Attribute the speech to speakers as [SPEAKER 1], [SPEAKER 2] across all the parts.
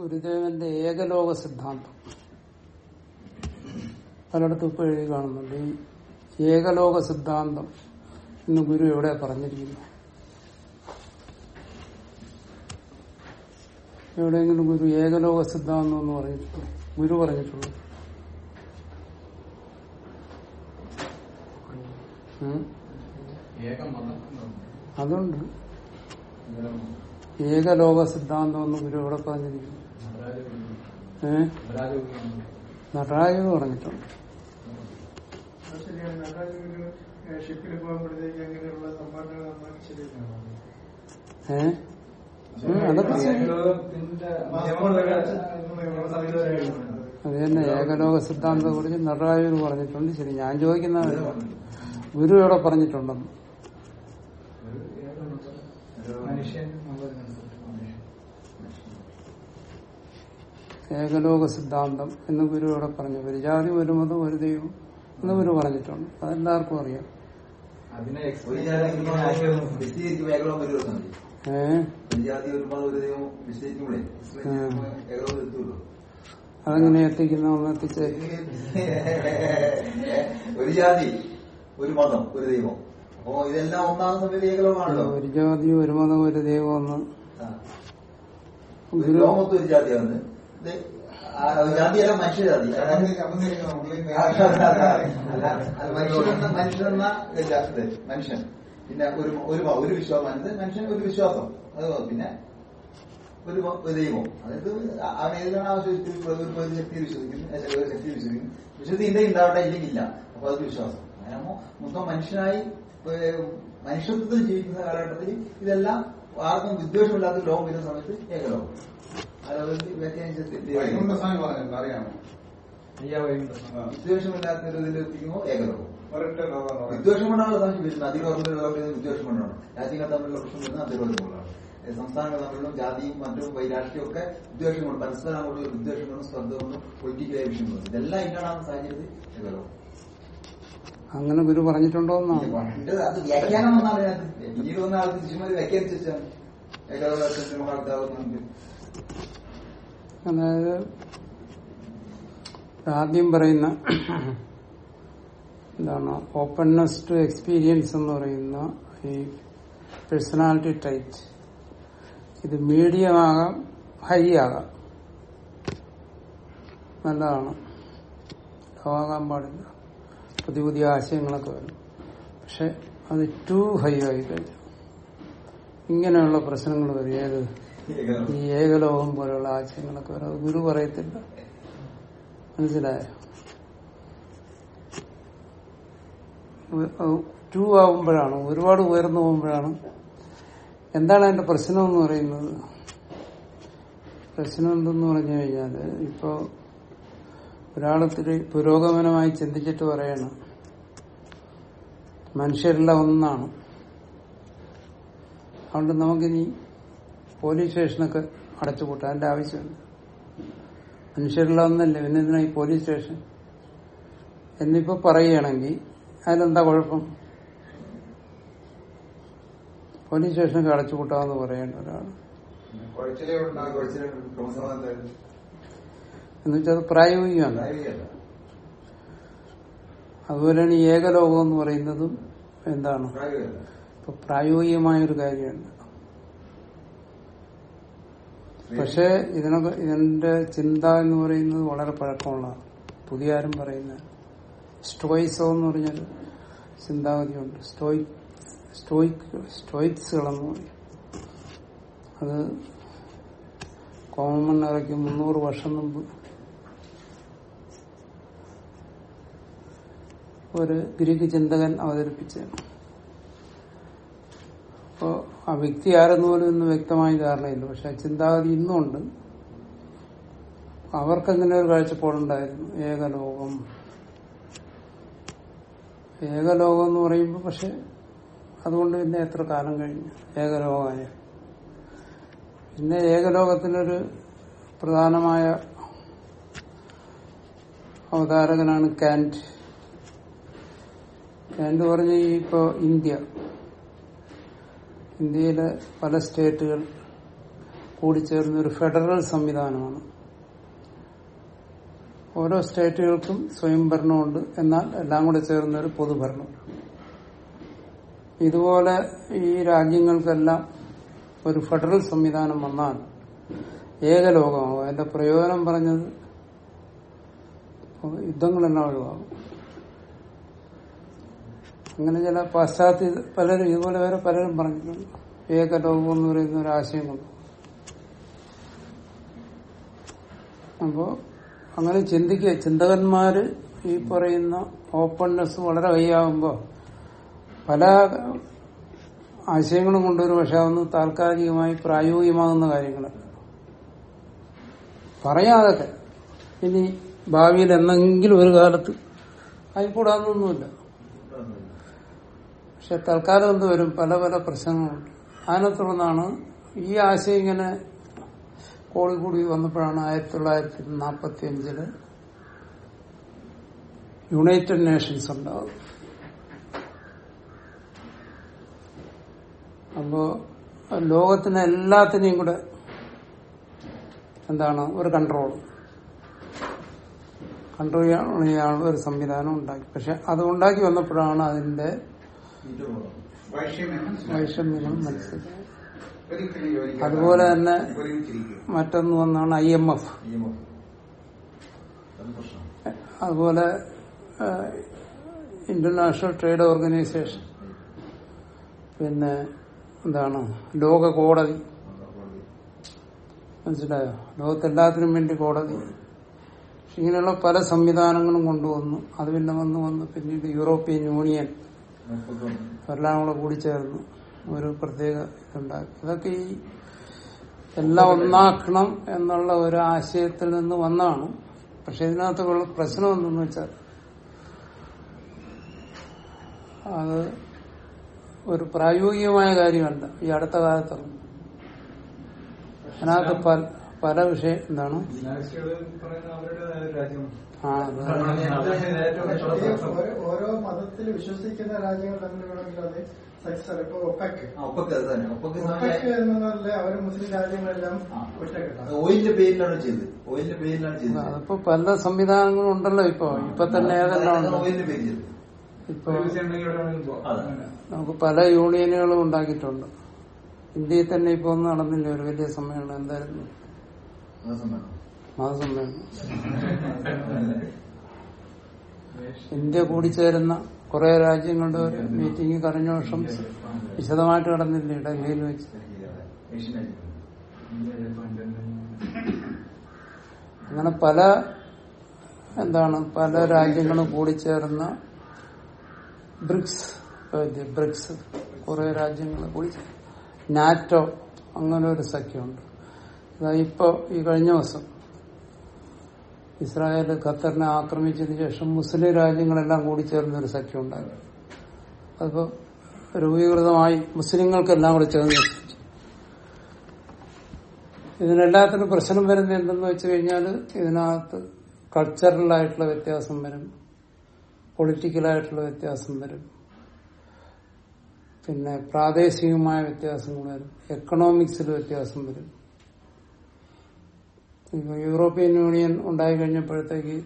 [SPEAKER 1] ഗുരുദേവന്റെ ഏകലോക സിദ്ധാന്തം പലയിടത്തും ഇപ്പൊ എഴുതി കാണുന്നുണ്ട് ഈ ഏകലോക സിദ്ധാന്തം എന്ന് ഗുരു എവിടെ പറഞ്ഞിരിക്കുന്നു എവിടെയെങ്കിലും ഗുരു ഏകലോക സിദ്ധാന്തം എന്ന് പറഞ്ഞിട്ടുള്ളൂ ഗുരു പറഞ്ഞിട്ടുള്ളൂ ഉം.
[SPEAKER 2] ഏകം മതം
[SPEAKER 1] അതുണ്ട് ഏകലോക സിദ്ധാന്തം എന്ന് ഗുരു എവിടെ പറഞ്ഞിരിക്കുന്നു ഏഹ് നടരാജ് പറഞ്ഞിട്ടുണ്ട്
[SPEAKER 3] അത് ശരിയാണ് നടരാജ് ഒരു ഷിപ്പിൽ പോകുമ്പോഴത്തേക്ക് അങ്ങനെയുള്ള സംഭാഷണങ്ങൾ നമ്മൾ ശരിയാണ്
[SPEAKER 1] ഏഹ് ഉം, അതൊക്കെ ശരി അത് തന്നെ ഏകലോക സിദ്ധാന്തത്തെ കുറിച്ച് നടരാജൂർ പറഞ്ഞിട്ടുണ്ട് ശരി ഞാൻ ചോദിക്കുന്നത് ഗുരു എവിടെ പറഞ്ഞിട്ടുണ്ടെന്ന്
[SPEAKER 3] മനുഷ്യൻ
[SPEAKER 1] ഏകലോക സിദ്ധാന്തം എന്ന് ഗുരു എവിടെ പറഞ്ഞു ഒരു ജാതി ഒരു മതം ഒരു ദൈവം എന്ന് ഗുരു പറഞ്ഞിട്ടുണ്ട് അതെല്ലാവർക്കും അറിയാം
[SPEAKER 2] അതിനെ
[SPEAKER 4] ഒരു ജാതി ഒരു മതം വിശദീകരിക്കും ഏകലോകം വരുമല്ലോ
[SPEAKER 1] ഏഹ്
[SPEAKER 4] ഒരു ജാതി ഒരു മതം ഒരു ദൈവം വിശദീകരിക്കുമ്പോഴേ ഏകലോകം എത്തുള്ളൂ
[SPEAKER 1] അതെങ്ങനെ എത്തിക്കുന്ന ഒന്ന് എത്തിച്ചേ
[SPEAKER 4] ഒരു ജാതി ഒരു മതം ഒരു ദൈവം അപ്പോ ഇതെല്ലാം ഒന്നാം സമയത്ത് ഏകലോകമാണല്ലോ
[SPEAKER 1] ഒരു ജാതി ഒരു മതം ഒരു ദൈവം എന്ന്
[SPEAKER 4] ആ. ഒരു
[SPEAKER 1] ഗുരു
[SPEAKER 4] ലോകമൊത്തം ഒരു ജാതിയാണ് ഇത് ആ ജാതിയല്ല മനുഷ്യജാതി അല്ല, അത് മനുഷ്യനെന്ന മനുഷ്യനെന്ന ഇല്ല, ഇത് മനുഷ്യൻ പിന്നെ ഒരു ഒരു മ- ഒരു വിശ്വാസം അത് മനുഷ്യൻ ഒരു വിശ്വാസം അത് പിന്നെ ഒരു മ- ഒരു ദൈവം അതായത് അവൻ ഏതിലാണ് ആവശ്യം ഒരു ഒരു ശക്തി വിശ്വസിക്കുന്നു അല്ലെങ്കിൽ ഒരു ശക്തി വിശ്വസിക്കുന്നു വിശ്വസി ഉണ്ടെങ്കിൽ ഉണ്ടാവട്ടെ ഇല്ലെങ്കിൽ ഇല്ല അപ്പൊ അത് വിശ്വാസം അങ്ങനെയാകുമ്പോ മൊത്തം മനുഷ്യനായി ഏഹ്, മനുഷ്യത്വത്തിൽ ജീവിക്കുന്ന കാലഘട്ടത്തിൽ ഇതെല്ലാം ആർക്കും വിദ്വേഷമില്ലാത്ത ലോകം വരുന്ന സമയത്ത് ഏകലോകം അതായത് വ്യാഖ്യാനിച്ചിട്ട്
[SPEAKER 5] വൈകുണ്ഠസ്വാമി പറഞ്ഞിട്ടുണ്ട് അറിയാമോ
[SPEAKER 4] വിദ്വേഷമില്ലാത്ത ഒരു ഇതിൽ എത്തിക്കുമ്പോൾ ഏകലോകം
[SPEAKER 5] ഒരൊറ്റ ലോകം എന്ന് പറയുന്നത്.
[SPEAKER 4] വിദ്വേഷം കൊണ്ടാണ് സംശയം വരുന്നത് അധികാരത്തിലുള്ള വിദ്വേഷം കൊണ്ടാണ് രാജ്യങ്ങൾ തമ്മിലുള്ള പ്രശ്നം വരുന്നത് അധികാരം കൊണ്ടാണ് ഏഹ് സംസ്ഥാനങ്ങൾ തമ്മിലും ജാതിയും മറ്റും വൈരാഷ്ട്രീയം ഒക്കെ വിദ്വേഷം കൊണ്ട് പരസ്പരം അങ്ങോട്ടുള്ള വിദ്വേഷം കൊണ്ടും ശ്രദ്ധ കൊണ്ടും പൊളിറ്റിക്കലായ വിഷയം കൊണ്ടും ഇതെല്ലാം ഇല്ലാണ്ടാണ് സാഹചര്യത്തിൽ ഏകലോകം
[SPEAKER 1] അങ്ങനെ ഗുരു പറഞ്ഞിട്ടുണ്ടോ എന്നാണ്
[SPEAKER 4] പണ്ട് അത് വ്യാഖ്യാനം വന്നാണ് അതിനകത്ത് പിന്നീട് വന്ന ആൾക്ക് ശിശുമാര് വ്യാഖ്യാനിച്ചു വെച്ചാണ് ഏകലോകത്തിന്റെ മഹാവിദ്യാലയത്തിൽ
[SPEAKER 1] അതായത് ആദ്യം പറയുന്ന എന്താണ് ഓപ്പൺനെസ് ടു എക്സ്പീരിയൻസ് എന്ന് പറയുന്ന ഈ പേഴ്സണാലിറ്റി ടൈറ്റ് ഇത് മീഡിയം ആകാം ഹൈ ആകാം നല്ലതാണ് ആകാൻ പാടില്ല പുതിയ പുതിയ ആശയങ്ങളൊക്കെ വരും പക്ഷെ അത് ടു ഹൈ ആയി കഴിഞ്ഞു ഇങ്ങനെയുള്ള പ്രശ്നങ്ങൾ വരും ഏത് ഈ ഏകലോകം പോലെയുള്ള ആശയങ്ങളൊക്കെ വരും അത് ഗുരു പറയത്തില്ല മനസ്സിലായോ ടു ആവുമ്പോഴാണ് ഒരുപാട് ഉയർന്നു പോകുമ്പോഴാണ് എന്താണ് അതിന്റെ പ്രശ്നം എന്ന് പറയുന്നത് പ്രശ്നം എന്തെന്ന് പറഞ്ഞു കഴിഞ്ഞാല് ഇപ്പോ ഒരാളത്തിരി പുരോഗമനമായി ചിന്തിച്ചിട്ട് പറയണം മനുഷ്യരെല്ലാം ഒന്നാണ് അതുകൊണ്ട് നമുക്കിനി പോലീസ് സ്റ്റേഷനൊക്കെ അടച്ചുപൂട്ടാം അതിന്റെ ആവശ്യമുണ്ട് മനുഷ്യരെല്ലാം ഒന്നല്ലേ പിന്നെ എന്തിനാ ഈ പോലീസ് സ്റ്റേഷൻ എന്നിപ്പോ പറയുകയാണെങ്കിൽ അതിലെന്താ കുഴപ്പം പോലീസ് സ്റ്റേഷനൊക്കെ അടച്ചുപൂട്ടാമെന്ന് പറയേണ്ട ഒരാൾ
[SPEAKER 5] കുഴച്ചിലേ ഉണ്ടാകും.
[SPEAKER 4] കുറച്ചിലും ക്രമസമാധാനം
[SPEAKER 1] എന്നുവെച്ചാൽ അത് പ്രായോഗികമാണ്
[SPEAKER 4] പ്രായോഗികമല്ല.
[SPEAKER 1] അതുപോലെയാണ് ഈ ഏകലോകം എന്ന് പറയുന്നതും എന്താണ്
[SPEAKER 4] പ്രായോഗികമല്ല.
[SPEAKER 1] ഇപ്പൊ പ്രായോഗികമായ ഒരു കാര്യമാണ് പക്ഷെ ഇതിനൊക്കെ ഇതിന്റെ ചിന്ത എന്ന് പറയുന്നത് വളരെ പഴക്കമുള്ള പുതിയ ആരും പറയുന്ന സ്റ്റോയിസോ എന്ന് പറഞ്ഞൊരു ചിന്താഗതിയുണ്ട് സ്റ്റോയി സ്റ്റോയിക് സ്റ്റോയിക്സുകളെന്ന് പറയും അത് കോമൺ ഇറക്കി മുന്നൂറ് വർഷം മുമ്പ് ഒരു ഗ്രീക്ക് ചിന്തകൻ അവതരിപ്പിച്ചതാണ് അപ്പോ ആ വ്യക്തി ആരെന്ന് പോലും ഇന്ന് വ്യക്തമായ ധാരണയില്ല പക്ഷെ ആ ചിന്താഗതി ഇന്നുണ്ട് അവർക്കങ്ങനെ ഒരു കാഴ്ചപ്പാടുണ്ടായിരുന്നു ഏകലോകം ഏകലോകം എന്ന് പറയുമ്പോൾ പക്ഷെ അതുകൊണ്ട് പിന്നെ എത്ര കാലം കഴിഞ്ഞു ഏകലോകമായ പിന്നെ ഏകലോകത്തിനൊരു പ്രധാനമായ അവതാരകനാണ് കാന്റ് കാന്റ് പറഞ്ഞ ഈ ഇപ്പോ ഇന്ത്യ ഇന്ത്യയിലെ പല സ്റ്റേറ്റുകൾ കൂടിച്ചേർന്ന ഒരു ഫെഡറൽ സംവിധാനമാണ് ഓരോ സ്റ്റേറ്റുകൾക്കും സ്വയംഭരണമുണ്ട് എന്നാൽ എല്ലാം കൂടെ ചേർന്ന ഒരു പൊതുഭരണം ഇതുപോലെ ഈ രാജ്യങ്ങൾക്കെല്ലാം ഒരു ഫെഡറൽ സംവിധാനം വന്നാൽ ഏകലോകമാകും അതിന്റെ പ്രയോജനം പറഞ്ഞത് യുദ്ധങ്ങളെല്ലാം ഒഴിവാകും അങ്ങനെ ചില പാശ്ചാത്യ പലരും ഇതുപോലെ വേറെ പലരും പറഞ്ഞിട്ടുണ്ട് ഏകലോകം എന്ന് പറയുന്ന ഒരു ആശയം കൊണ്ട് അപ്പോ അങ്ങനെ ചിന്തിക്കുക ചിന്തകന്മാര് ഈ പറയുന്ന ഓപ്പൺനെസ് വളരെ കൈയാവുമ്പോ പല ആശയങ്ങളും കൊണ്ടുവരും പക്ഷെ അതൊന്നും താൽക്കാലികമായി പ്രായോഗികമാകുന്ന കാര്യങ്ങളല്ല പറയാതൊക്കെ ഇനി ഭാവിയിൽ എന്നെങ്കിലും ഒരു കാലത്ത് ആയിക്കൂടാന്നൊന്നുമില്ല പക്ഷെ തൽക്കാലം എന്ത് വരും പല പല പ്രശ്നങ്ങളുണ്ട് അതിനെ തുടർന്നാണ് ഈ ആശയം ഇങ്ങനെ കോഴിക്കൂടി വന്നപ്പോഴാണ് ആയിരത്തി തൊള്ളായിരത്തി നാൽപ്പത്തി അഞ്ചില് യുണൈറ്റഡ് നേഷൻസ് ഉണ്ടാകും അപ്പോ ലോകത്തിന് എല്ലാത്തിനെയും കൂടെ എന്താണ് ഒരു കൺട്രോൾ കൺട്രോൾ ചെയ്യാനുള്ള ഒരു സംവിധാനം ഉണ്ടാക്കി പക്ഷെ അത് ഉണ്ടാക്കി വന്നപ്പോഴാണ് അതിന്റെ
[SPEAKER 5] വൈഷമ്യം
[SPEAKER 1] വൈഷമ്യങ്ങൾ മനസ്സിലായത്
[SPEAKER 5] ഒരിക്കലും യോജിക്കാത്ത
[SPEAKER 1] അതുപോലെ തന്നെ
[SPEAKER 5] ഒരുമിച്ചിരിക്കുക
[SPEAKER 1] മറ്റൊന്ന് വന്നാണ് ഐ എം എഫ്
[SPEAKER 4] അത് പ്രശ്നം
[SPEAKER 1] അതുപോലെ ഇന്റർനാഷണൽ ട്രേഡ് ഓർഗനൈസേഷൻ പിന്നെ എന്താണ് ലോക കോടതി മനസ്സിലായോ ലോകത്തെല്ലാത്തിനും വേണ്ടി കോടതി പക്ഷെ ഇങ്ങനെയുള്ള പല സംവിധാനങ്ങളും കൊണ്ടുവന്നു അത് പിന്നെ വന്ന് വന്ന് പിന്നീട് യൂറോപ്യൻ യൂണിയൻ എല്ലാം കൂടെ കൂടി ചേർന്ന് ഒരു പ്രത്യേക ഇതുണ്ടാക്കി അതൊക്കെ ഈ എല്ലാം ഒന്നാക്കണം എന്നുള്ള ഒരു ആശയത്തിൽ നിന്ന് വന്നതാണ് പക്ഷെ ഇതിനകത്തുള്ള പ്രശ്നം എന്തെന്ന് വെച്ചാൽ അത് ഒരു പ്രായോഗികമായ കാര്യമല്ല ഈ അടുത്ത കാലത്താണ് അതിനകത്ത് പല പല വിഷയം എന്താണ് ആ അത്
[SPEAKER 3] ഈ ഓരോ- ഓരോ മതത്തിൽ വിശ്വസിക്കുന്ന രാജ്യങ്ങൾ തമ്മിൽ വേണമെങ്കിൽ അത് സക്സസ് ഇപ്പൊ ഒപ്പക്ക്
[SPEAKER 4] ഒപ്പൊക്കെ അത് തന്നെ ഒപ്പൊക്കെ
[SPEAKER 3] ഒപ്പക്ക് എന്നതല്ല അവർ മുസ്ലിം രാജ്യങ്ങളെല്ലാം
[SPEAKER 4] ആ.
[SPEAKER 3] ഒറ്റക്കെട്ടാണ്
[SPEAKER 4] ഓയിലിന്റെ പേരിലാണ് ചെയ്തത് ഓയിലിന്റെ പേരിലാണ് ചെയ്തത്
[SPEAKER 1] അതിപ്പോ പല സംവിധാനങ്ങളും ഉണ്ടല്ലോ ഇപ്പൊ ഇപ്പൊ തന്നെ ഏതെല്ലാം ഉണ്ട്
[SPEAKER 4] ഓയിലിന്റെ പേര് ചെയ്തത്
[SPEAKER 1] ഇപ്പൊ
[SPEAKER 4] അതെ
[SPEAKER 1] നമുക്ക് പല യൂണിയനുകളും ഉണ്ടാക്കിയിട്ടുണ്ട് ഇന്ത്യയിൽ തന്നെ ഇപ്പൊ ഒന്നും നടന്നില്ല ഒരു വലിയ സമ്മേളനം എന്തായിരുന്നു
[SPEAKER 4] മതസമ്മേളനം.
[SPEAKER 1] മതസമ്മേളനം ഇന്ത്യ കൂടിച്ചേരുന്ന കുറെ രാജ്യങ്ങളുടെ ഒരു മീറ്റിംഗ് കഴിഞ്ഞ വർഷം വിശദമായിട്ട് നടന്നില്ലേ ഡൽഹിയിൽ വെച്ച്
[SPEAKER 4] ഏഷ്യൻ രാജ്യം.
[SPEAKER 1] അങ്ങനെ പല എന്താണ് പല രാജ്യങ്ങളും കൂടിച്ചേർന്ന ബ്രിക്സ് ഇപ്പൊ ബ്രിക്സ് കുറെ രാജ്യങ്ങൾ കൂടി നാറ്റോ അങ്ങനെ ഒരു സഖ്യമുണ്ട് അതാ ഇപ്പൊ ഈ കഴിഞ്ഞ ദിവസം ഇസ്രായേൽ ഖത്തറിനെ ആക്രമിച്ചതിന് ശേഷം മുസ്ലിം രാജ്യങ്ങളെല്ലാം കൂടി ചേർന്ന ഒരു സഖ്യം ഉണ്ടായി അതിപ്പോ രൂപീകൃതമായി മുസ്ലിങ്ങൾക്കെല്ലാം കൂടി ചേർന്ന് വെച്ചു. ഇതിനെല്ലാത്തിനും പ്രശ്നം വരുന്നത് എന്തെന്ന് വെച്ച് കഴിഞ്ഞാൽ ഇതിനകത്ത് കൾച്ചറലായിട്ടുള്ള വ്യത്യാസം വരും പൊളിറ്റിക്കലായിട്ടുള്ള വ്യത്യാസം വരും പിന്നെ പ്രാദേശികമായ വ്യത്യാസങ്ങൾ വരും എക്കണോമിക്സിൽ വ്യത്യാസം വരും ഇപ്പൊ യൂറോപ്യൻ യൂണിയൻ ഉണ്ടായി കഴിഞ്ഞപ്പോഴത്തേക്ക്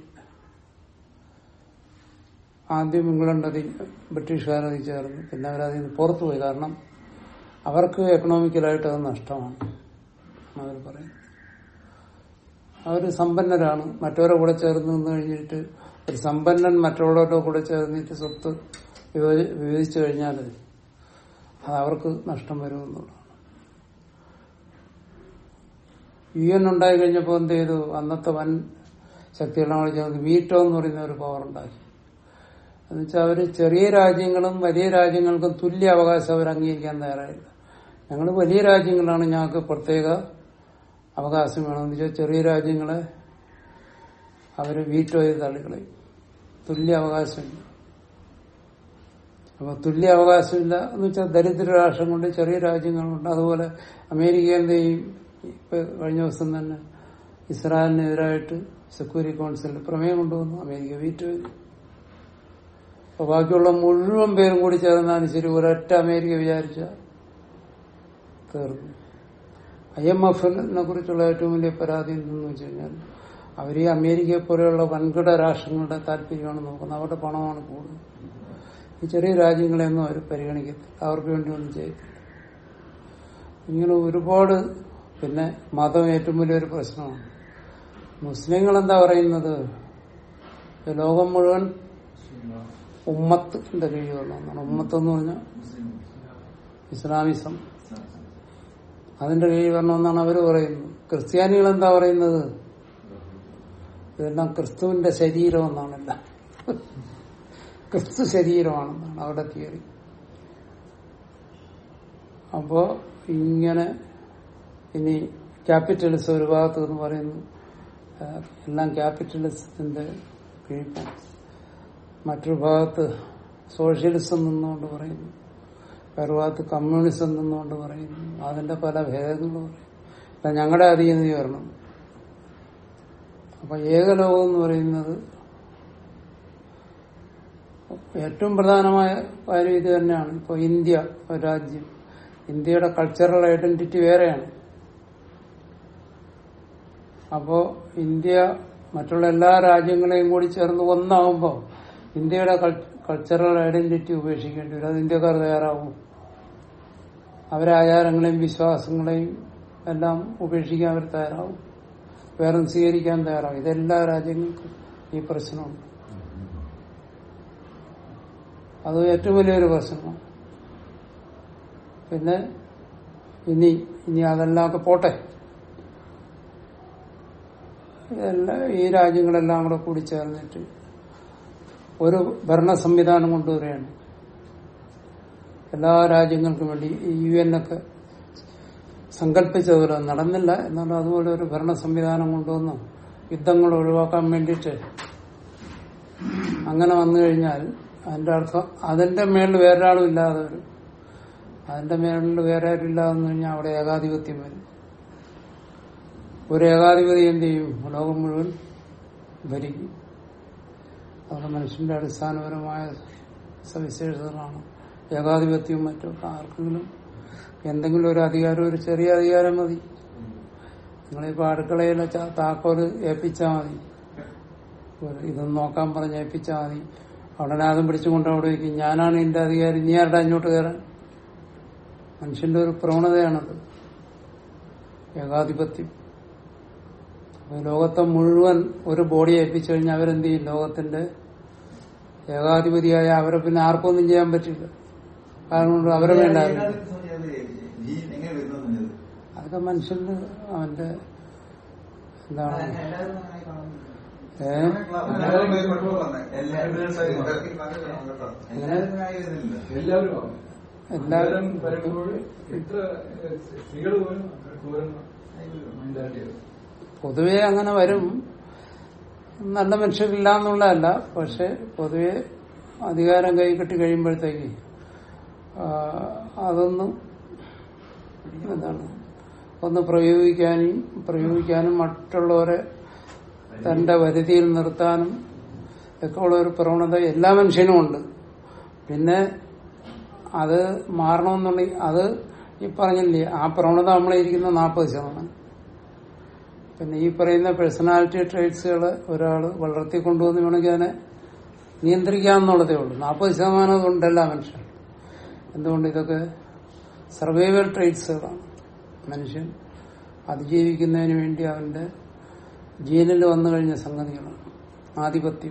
[SPEAKER 1] ആദ്യം ഇംഗ്ലണ്ട് അതി ബ്രിട്ടീഷുകാരതി ചേർന്നു പിന്നെ അവരതിൽ നിന്ന് പുറത്തുപോയി കാരണം അവർക്ക് എക്കണോമിക്കലായിട്ട് അത് നഷ്ടമാണ് അവർ പറയും അവര് സമ്പന്നരാണ് മറ്റവരെ കൂടെ ചേർന്ന് നിന്ന് കഴിഞ്ഞിട്ട് ഒരു സമ്പന്നൻ മറ്റുള്ളവരുടെ കൂടെ ചേർന്നിട്ട് സ്വത്ത് വിഭജി- വിഭജിച്ചു കഴിഞ്ഞാൽ അത് അവർക്ക് നഷ്ടം വരുമെന്നുള്ളതാണ് യു എൻ ഉണ്ടായി കഴിഞ്ഞപ്പോൾ എന്ത് ചെയ്തു അന്നത്തെ വൻ ശക്തികളാണ് ചേർന്ന് വീറ്റോ എന്ന് പറയുന്ന ഒരു പവർ ഉണ്ടാക്കി എന്നുവെച്ചാൽ അവര് ചെറിയ രാജ്യങ്ങളും വലിയ രാജ്യങ്ങൾക്കും തുല്യ അവകാശം അവർ അംഗീകരിക്കാൻ തയ്യാറായില്ല ഞങ്ങൾ വലിയ രാജ്യങ്ങളാണ് ഞങ്ങൾക്ക് പ്രത്യേക അവകാശം വേണമെന്ന് വെച്ചാൽ ചെറിയ രാജ്യങ്ങളെ അവര് വീറ്റോ ചെയ്ത് തള്ളിക്കളയും തുല്യ അവകാശമില്ല അപ്പൊ തുല്യ അവകാശമില്ല എന്ന് വെച്ചാൽ ദരിദ്ര രാഷ്ട്രം കൊണ്ട് ചെറിയ രാജ്യങ്ങളുണ്ട് അതുപോലെ അമേരിക്ക എന്ത് ചെയ്യും ഇപ്പൊ കഴിഞ്ഞ ദിവസം തന്നെ ഇസ്രായേലിനെതിരായിട്ട് സെക്യൂരിറ്റി കൗൺസിലിൽ പ്രമേയം കൊണ്ടുവന്നു അമേരിക്ക വീറ്റോ ചെയ്തു അപ്പൊ ബാക്കിയുള്ള മുഴുവൻ പേരും കൂടി ചേർന്നാലും ശരി ഒരൊറ്റ അമേരിക്ക വിചാരിച്ച തീർന്നു ഐ എം എഫിനെ കുറിച്ചുള്ള ഏറ്റവും വലിയ പരാതി എന്തെന്ന് വെച്ച് കഴിഞ്ഞാൽ അവർ ഈ അമേരിക്കയെ പോലെയുള്ള വൻകിട രാഷ്ട്രങ്ങളുടെ താല്പര്യമാണ് നോക്കുന്നത് അവരുടെ പണമാണ് കൂടുതൽ ഈ ചെറിയ രാജ്യങ്ങളെയൊന്നും അവർ പരിഗണിക്കത്തില്ല അവർക്ക് വേണ്ടി ഒന്നും ചെയ്യത്തില്ല ഇങ്ങനെ ഒരുപാട് പിന്നെ മതം ഏറ്റവും വലിയൊരു പ്രശ്നമാണ് മുസ്ലിങ്ങൾ എന്താ പറയുന്നത് ഈ ലോകം മുഴുവൻ ഉമ്മത്തിന്റെ കീഴിലുള്ള ഒന്നാണ് ഉമ്മത്ത് എന്ന് പറഞ്ഞാൽ ഇസ്ലാമിസം അതിന്റെ കീഴിൽ വരണമെന്നാണ് അവർ പറയുന്നത് ക്രിസ്ത്യാനികൾ എന്താ പറയുന്നത് ഇതെല്ലാം ക്രിസ്തുവിന്റെ ശരീരം എന്നാണല്ല ക്രിസ്തു ശരീരമാണെന്നാണ് അവിടെ തിയറി അപ്പോ ഇങ്ങനെ ഇനി ക്യാപിറ്റലിസം ഒരു ഭാഗത്ത് എന്ന് പറയുന്നു ആ, എല്ലാം ക്യാപിറ്റലിസത്തിന്റെ കീഴ്പ്പാണ് മറ്റൊരു ഭാഗത്ത് സോഷ്യലിസം നിന്നുകൊണ്ട് പറയുന്നു വേറെ ഭാഗത്ത് കമ്മ്യൂണിസം നിന്നുകൊണ്ട് പറയുന്നു അതിന്റെ പല ഭേദങ്ങളും പറയും അല്ല ഞങ്ങളുടെ അധീനത വരണം അപ്പൊ ഏകലോകം എന്ന് പറയുന്നത് ഏറ്റവും പ്രധാനമായ കാര്യം ഇത് തന്നെയാണ് ഇപ്പൊ ഇന്ത്യ ഒരു രാജ്യം ഇന്ത്യയുടെ കൾച്ചറൽ ഐഡന്റിറ്റി വേറെയാണ് അപ്പോ ഇന്ത്യ മറ്റുള്ള എല്ലാ രാജ്യങ്ങളെയും കൂടി ചേർന്ന് ഒന്നാവുമ്പോൾ ഇന്ത്യയുടെ കൾച്ചറൽ ഐഡന്റിറ്റി ഉപേക്ഷിക്കേണ്ടി വരും അത് ഇന്ത്യക്കാർ തയ്യാറാവും അവരെ ആചാരങ്ങളെയും വിശ്വാസങ്ങളെയും എല്ലാം ഉപേക്ഷിക്കാൻ അവർ തയ്യാറാവും വേറെ സ്വീകരിക്കാൻ തയ്യാറാവും ഇതെല്ലാ രാജ്യങ്ങൾക്കും ഈ പ്രശ്നമുണ്ട് അത് ഏറ്റവും വലിയൊരു പ്രശ്നമാണ് പിന്നെ ഇനി ഇനി അതെല്ലാം ഒക്കെ പോട്ടെ ഇതെല്ലാം ഈ രാജ്യങ്ങളെല്ലാം കൂടെ കൂടി ചേർന്നിട്ട് ഒരു ഭരണ സംവിധാനം കൊണ്ടുവരികയാണ് എല്ലാ രാജ്യങ്ങൾക്കും വേണ്ടി ഈ യു എൻ ഒക്കെ സങ്കല്പിച്ചതുപോലെ നടന്നില്ല എന്നാലും അതുപോലെ ഒരു ഭരണ സംവിധാനം കൊണ്ടുവന്നു യുദ്ധങ്ങൾ ഒഴിവാക്കാൻ വേണ്ടിയിട്ട് അങ്ങനെ വന്നു കഴിഞ്ഞാൽ അതിന്റെ അർത്ഥം അതിന്റെ മേളിൽ വേറൊരാളും ഇല്ലാതെ വരും അതിന്റെ മേളിൽ വേറെ ആരും ഇല്ലാതെ വന്നു കഴിഞ്ഞാൽ അവിടെ ഏകാധിപത്യം വരും ഒരു ഏകാധിപതി എന്ത് ചെയ്യും ലോകം മുഴുവൻ ഭരിക്കും അതൊക്കെ മനുഷ്യന്റെ അടിസ്ഥാനപരമായ സവിശേഷതകളാണ് ഏകാധിപത്യവും മറ്റും ആർക്കെങ്കിലും എന്തെങ്കിലും ഒരു അധികാരം ഒരു ചെറിയ അധികാരം മതി നിങ്ങളിപ്പോ അടുക്കളയിലെ ച- താക്കോല് ഏൽപ്പിച്ചാൽ മതി ഒരു ഇതൊന്ന് നോക്കാൻ പറഞ്ഞ് ഏൽപ്പിച്ചാൽ മതി ഉടനെ അതും പിടിച്ചുകൊണ്ട് അവിടെ വയ്ക്കും ഞാനാണ് എന്റെ അധികാരി നീ ആരുടെ അങ്ങോട്ട് കയറാൻ മനുഷ്യന്റെ ഒരു പ്രവണതയാണത് ഏകാധിപത്യം അപ്പൊ ലോകത്തെ മുഴുവൻ ഒരു ബോഡി ഏൽപ്പിച്ചു കഴിഞ്ഞാൽ അവരെന്ത് ചെയ്യും ലോകത്തിന്റെ ഏകാധിപതിയായ അവരെ പിന്നെ ആർക്കൊന്നും ചെയ്യാൻ പറ്റില്ല കാരണം അവരെ വേണ്ട
[SPEAKER 4] ജീൻ എങ്ങനെ വരുന്നു എന്നുള്ളത്
[SPEAKER 1] അതൊക്കെ മനുഷ്യന്റെ അവന്റെ എന്താണ്
[SPEAKER 4] എല്ലാവരും അങ്ങനെ കാണുന്നു
[SPEAKER 1] ഏ
[SPEAKER 5] എല്ലാവരും പേര് പെട്രോൾ തന്നെ.
[SPEAKER 4] എല്ലാവരും
[SPEAKER 1] എങ്ങനെ?
[SPEAKER 4] എല്ലാവരും ആയി വരുന്നില്ല
[SPEAKER 2] എല്ലാവരും ആവും.
[SPEAKER 1] എല്ലാവരും
[SPEAKER 2] വരുമ്പോൾ ഇത്ര സ്ത്രീകൾ പോലും ക്രൂരൻ മെന്റാലിറ്റി
[SPEAKER 1] പൊതുവെ അങ്ങനെ വരും നല്ല മനുഷ്യരില്ല എന്നുള്ളതല്ല പക്ഷെ പൊതുവെ അധികാരം കൈ കെട്ടി കഴിയുമ്പോഴത്തേക്ക് ആ, അതൊന്നും എന്താണ് ഒന്ന് പ്രയോഗിക്കാനും പ്രയോഗിക്കാനും മറ്റുള്ളവരെ തന്റെ വരുതിയിൽ നിർത്താനും ഒക്കെ ഉള്ള ഒരു പ്രവണത എല്ലാ മനുഷ്യനും ഉണ്ട് പിന്നെ അത് മാറണമെന്നുണ്ടെങ്കിൽ അത് ഈ പറഞ്ഞില്ലേ ആ പ്രവണത നമ്മളിരിക്കുന്ന നാൽപ്പത് ശതമാനം പിന്നെ ഈ പറയുന്ന പേഴ്സണാലിറ്റി ട്രേറ്റ്സുകൾ ഒരാൾ വളർത്തിക്കൊണ്ടുവന്ന് വേണമെങ്കിൽ അതിനെ നിയന്ത്രിക്കാമെന്നുള്ളതേ ഉള്ളൂ നാൽപ്പത് ശതമാനം അതുണ്ടല്ല മനുഷ്യൻ എന്തുകൊണ്ട് ഇതൊക്കെ സർവൈവൽ ട്രേറ്റ്സുകളാണ് മനുഷ്യൻ അതിജീവിക്കുന്നതിന് വേണ്ടി അവന്റെ ജീനിൽ വന്നു കഴിഞ്ഞ സംഗതികളാണ് ആധിപത്യം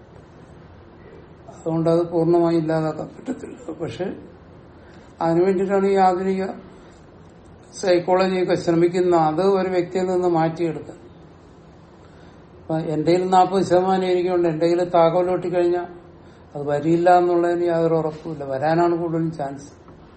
[SPEAKER 1] അതുകൊണ്ട് അത് പൂർണ്ണമായി ഇല്ലാതാക്കാൻ പറ്റത്തില്ല പക്ഷെ അതിനു വേണ്ടിയിട്ടാണ് ഈ ആധുനിക സൈക്കോളജിയൊക്കെ ശ്രമിക്കുന്ന അത് ഒരു വ്യക്തിയിൽ നിന്ന് മാറ്റിയെടുക്കാൻ അപ്പൊ എന്റെ കയ്യിൽ നാൽപ്പത് ശതമാനം എനിക്കുണ്ട് എന്റെ കയ്യിൽ താക്കോൽ കഴിഞ്ഞാൽ അത് വരില്ല എന്നുള്ളതിന് യാതൊരു ഉറപ്പുമില്ല വരാനാണ് കൂടുതലും ചാൻസ്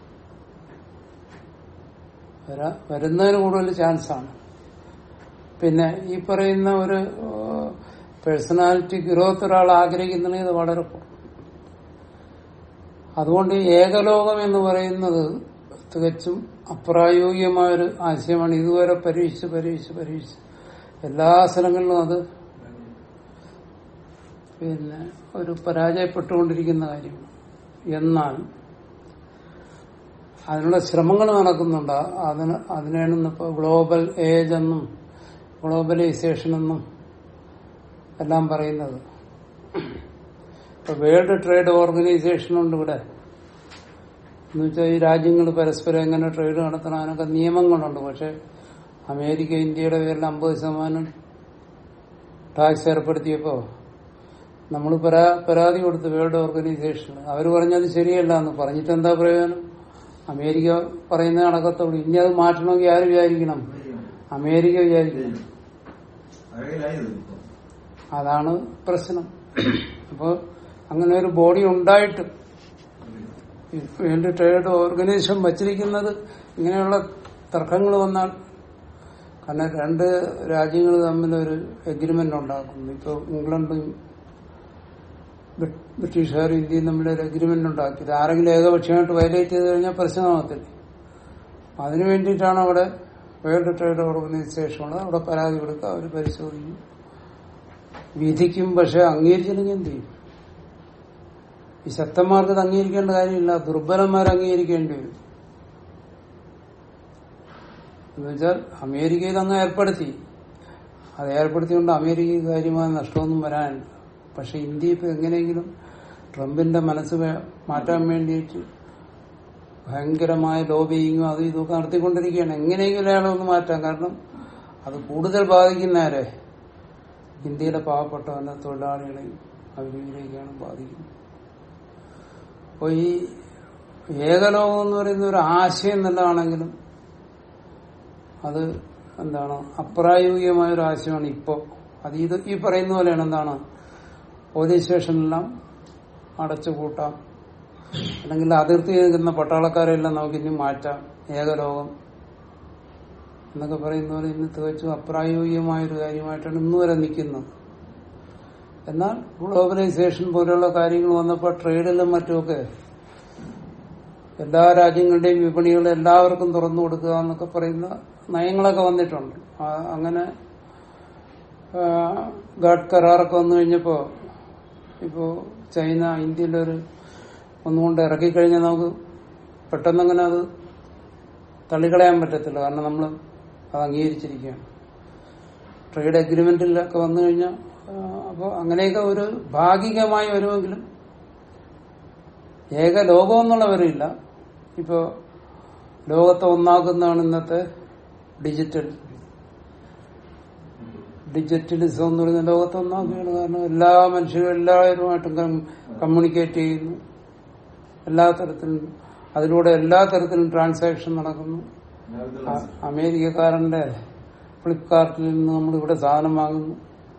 [SPEAKER 1] വരാ- വരുന്നതിന് കൂടുതൽ ചാൻസ് ആണ് പിന്നെ ഈ പറയുന്ന ഒരു പേഴ്സണാലിറ്റി ഗ്രോത്ത് ഒരാൾ ആഗ്രഹിക്കുന്നുണ്ടെങ്കിൽ ഇത് വളരെ കുറവ് അതുകൊണ്ട് ഈ ഏകലോകം എന്ന് പറയുന്നത് തികച്ചും അപ്രായോഗികമായൊരു ആശയമാണ് ഇതുവരെ പരീക്ഷിച്ച് പരീക്ഷിച്ച് പരീക്ഷിച്ച് എല്ലാ സ്ഥലങ്ങളിലും അത് പിന്നെ ഒരു പരാജയപ്പെട്ടുകൊണ്ടിരിക്കുന്ന കാര്യമാണ് എന്നാൽ അതിനുള്ള ശ്രമങ്ങൾ നടക്കുന്നുണ്ട് അതിന് അതിനാണ് ഇന്നിപ്പോ ഗ്ലോബൽ ഏജ് എന്നും ഗ്ലോബലൈസേഷൻ എന്നും എല്ലാം പറയുന്നത് ഇപ്പൊ വേൾഡ് ട്രേഡ് ഓർഗനൈസേഷൻ ഉണ്ട് ഇവിടെ എന്ന് വെച്ചാൽ ഈ രാജ്യങ്ങൾ പരസ്പരം എങ്ങനെ ട്രേഡ് നടത്തണം അതിനൊക്കെ നിയമങ്ങളുണ്ട് പക്ഷെ അമേരിക്ക ഇന്ത്യയുടെ പേരിൽ അമ്പത് ശതമാനം ടാക്സ് ഏർപ്പെടുത്തിയപ്പോ നമ്മൾ പരാ പരാതി കൊടുത്തു വേൾഡ് ഓർഗനൈസേഷന് അവർ പറഞ്ഞത് ശരിയല്ല എന്ന് പറഞ്ഞിട്ട് എന്താ പ്രയോജനം അമേരിക്ക പറയുന്ന കണക്കത്തുള്ളൂ ഇനി അത് മാറ്റണമെങ്കിൽ ആര് വിചാരിക്കണം അമേരിക്ക വിചാരിക്കണം
[SPEAKER 4] അവരുടെ ഇപ്പൊ
[SPEAKER 1] അതാണ് പ്രശ്നം അപ്പോൾ അങ്ങനെ ഒരു ബോഡി ഉണ്ടായിട്ട് വേണ്ടി ട്രേഡ് ഓർഗനൈസേഷൻ വച്ചിരിക്കുന്നത് ഇങ്ങനെയുള്ള തർക്കങ്ങൾ വന്നാൽ കാരണം രണ്ട് രാജ്യങ്ങൾ തമ്മിൽ ഒരു എഗ്രിമെന്റ് ഉണ്ടാക്കുന്നു ഇപ്പോൾ ഇംഗ്ലണ്ടും ബ്രി- ബ്രിട്ടീഷുകാരും ഇന്ത്യയും തമ്മിൽ ഒരു എഗ്രിമെന്റ് ഉണ്ടാക്കി ഇത് ആരെങ്കിലും ഏകപക്ഷീയമായിട്ട് വയലേറ്റ് ചെയ്ത് കഴിഞ്ഞാൽ പ്രശ്നമാകത്തില്ല അതിനു വേണ്ടിയിട്ടാണ് അവിടെ വേൾഡ് ട്രേഡ് ഓർഗനൈസേഷൻ ഉള്ളത് അവിടെ പരാതി കൊടുക്കുക അവർ പരിശോധിക്കും വിധിക്കും പക്ഷെ അംഗീകരിച്ചില്ലെങ്കിൽ എന്ത് ചെയ്യും ഈ ശക്തന്മാർക്ക് ഇത് അംഗീകരിക്കേണ്ട കാര്യമില്ല ദുർബലന്മാർ അംഗീകരിക്കേണ്ടി വരും എന്നുവെച്ചാൽ അമേരിക്കയിൽ അങ്ങ് ഏർപ്പെടുത്തി അത് ഏർപ്പെടുത്തിക്കൊണ്ട് അമേരിക്കയ്ക്ക് കാര്യമായ നഷ്ടമൊന്നും വരാനില്ല പക്ഷെ ഇന്ത്യ ഇപ്പൊ എങ്ങനെയെങ്കിലും ട്രംപിന്റെ മനസ്സ് വേ- മാറ്റാൻ വേണ്ടിയിട്ട് ഭയങ്കരമായ ലോബിയിങ്ങും അതും ഇതൊക്കെ നടത്തിക്കൊണ്ടിരിക്കുകയാണ് എങ്ങനെയെങ്കിലും അയാളെ ഒന്ന് മാറ്റാം കാരണം അത് കൂടുതൽ ബാധിക്കുന്നവരെ ഇന്ത്യയിലെ പാവപ്പെട്ടവനെ തൊഴിലാളികളെയും അവരിലേക്കാണ് ബാധിക്കുന്നത് അപ്പോൾ ഈ ഏകലോകം എന്ന് പറയുന്ന ഒരു ആശയം നല്ലതാണെങ്കിലും അത് എന്താണ് അപ്രായോഗികമായ ഒരു ആശയമാണ് ഇപ്പോ അത് ഇത് ഈ പറയുന്ന പോലെയാണ് എന്താണ് പോലീസ് സ്റ്റേഷനിലെല്ലാം അടച്ചു കൂട്ടാം അല്ലെങ്കിൽ അതിർത്തി നിൽക്കുന്ന പട്ടാളക്കാരെല്ലാം നമുക്ക് ഇനി മാറ്റാം ഏകലോകം എന്നൊക്കെ പറയുന്ന പോലെ ഇന്ന് തികച്ചും അപ്രായോഗികമായ ഒരു കാര്യമായിട്ടാണ് ഇന്ന് വരെ നിൽക്കുന്നത് എന്നാൽ ഗ്ലോബലൈസേഷൻ പോലെയുള്ള കാര്യങ്ങൾ വന്നപ്പോൾ ട്രേഡിലും മറ്റുമൊക്കെ എല്ലാ രാജ്യങ്ങളുടെയും വിപണികൾ എല്ലാവർക്കും തുറന്നു കൊടുക്കുക എന്നൊക്കെ പറയുന്ന നയങ്ങളൊക്കെ വന്നിട്ടുണ്ട് ആ, അങ്ങനെ ആ, ഗാഡ് കരാറൊക്കെ വന്നു കഴിഞ്ഞപ്പോ ഇപ്പോ ചൈന ഇന്ത്യയിലൊരു ഒന്നുകൊണ്ട് ഇറക്കിക്കഴിഞ്ഞാൽ നമുക്ക് പെട്ടെന്നങ്ങനെ അത് തള്ളിക്കളയാൻ പറ്റത്തില്ല കാരണം നമ്മൾ അത് അംഗീകരിച്ചിരിക്കുകയാണ് ട്രേഡ് അഗ്രിമെന്റിലൊക്കെ വന്നു കഴിഞ്ഞാൽ അപ്പോൾ അങ്ങനെയൊക്കെ ഒരു ഭാഗികമായി വരുമെങ്കിലും ഏക ലോകം എന്നുള്ള വരില്ല ഇപ്പോ ലോകത്തെ ഒന്നാക്കുന്നതാണ് ഇന്നത്തെ ഡിജിറ്റൽ ഡിജിറ്റലിസം എന്ന് പറയുന്ന ലോകത്തെ ഒന്നാക്കുകയാണ് കാരണം എല്ലാ മനുഷ്യരും എല്ലാവരുമായിട്ടും കമ്മ്യൂണിക്കേറ്റ് ചെയ്യുന്നു എല്ലാ തരത്തിലും അതിലൂടെ എല്ലാ തരത്തിലും ട്രാൻസാക്ഷൻ നടക്കുന്നു അ- അമേരിക്കക്കാരന്റെ ഫ്ലിപ്കാർട്ടിൽ നിന്ന് നമ്മൾ ഇവിടെ സാധനം വാങ്ങുന്നു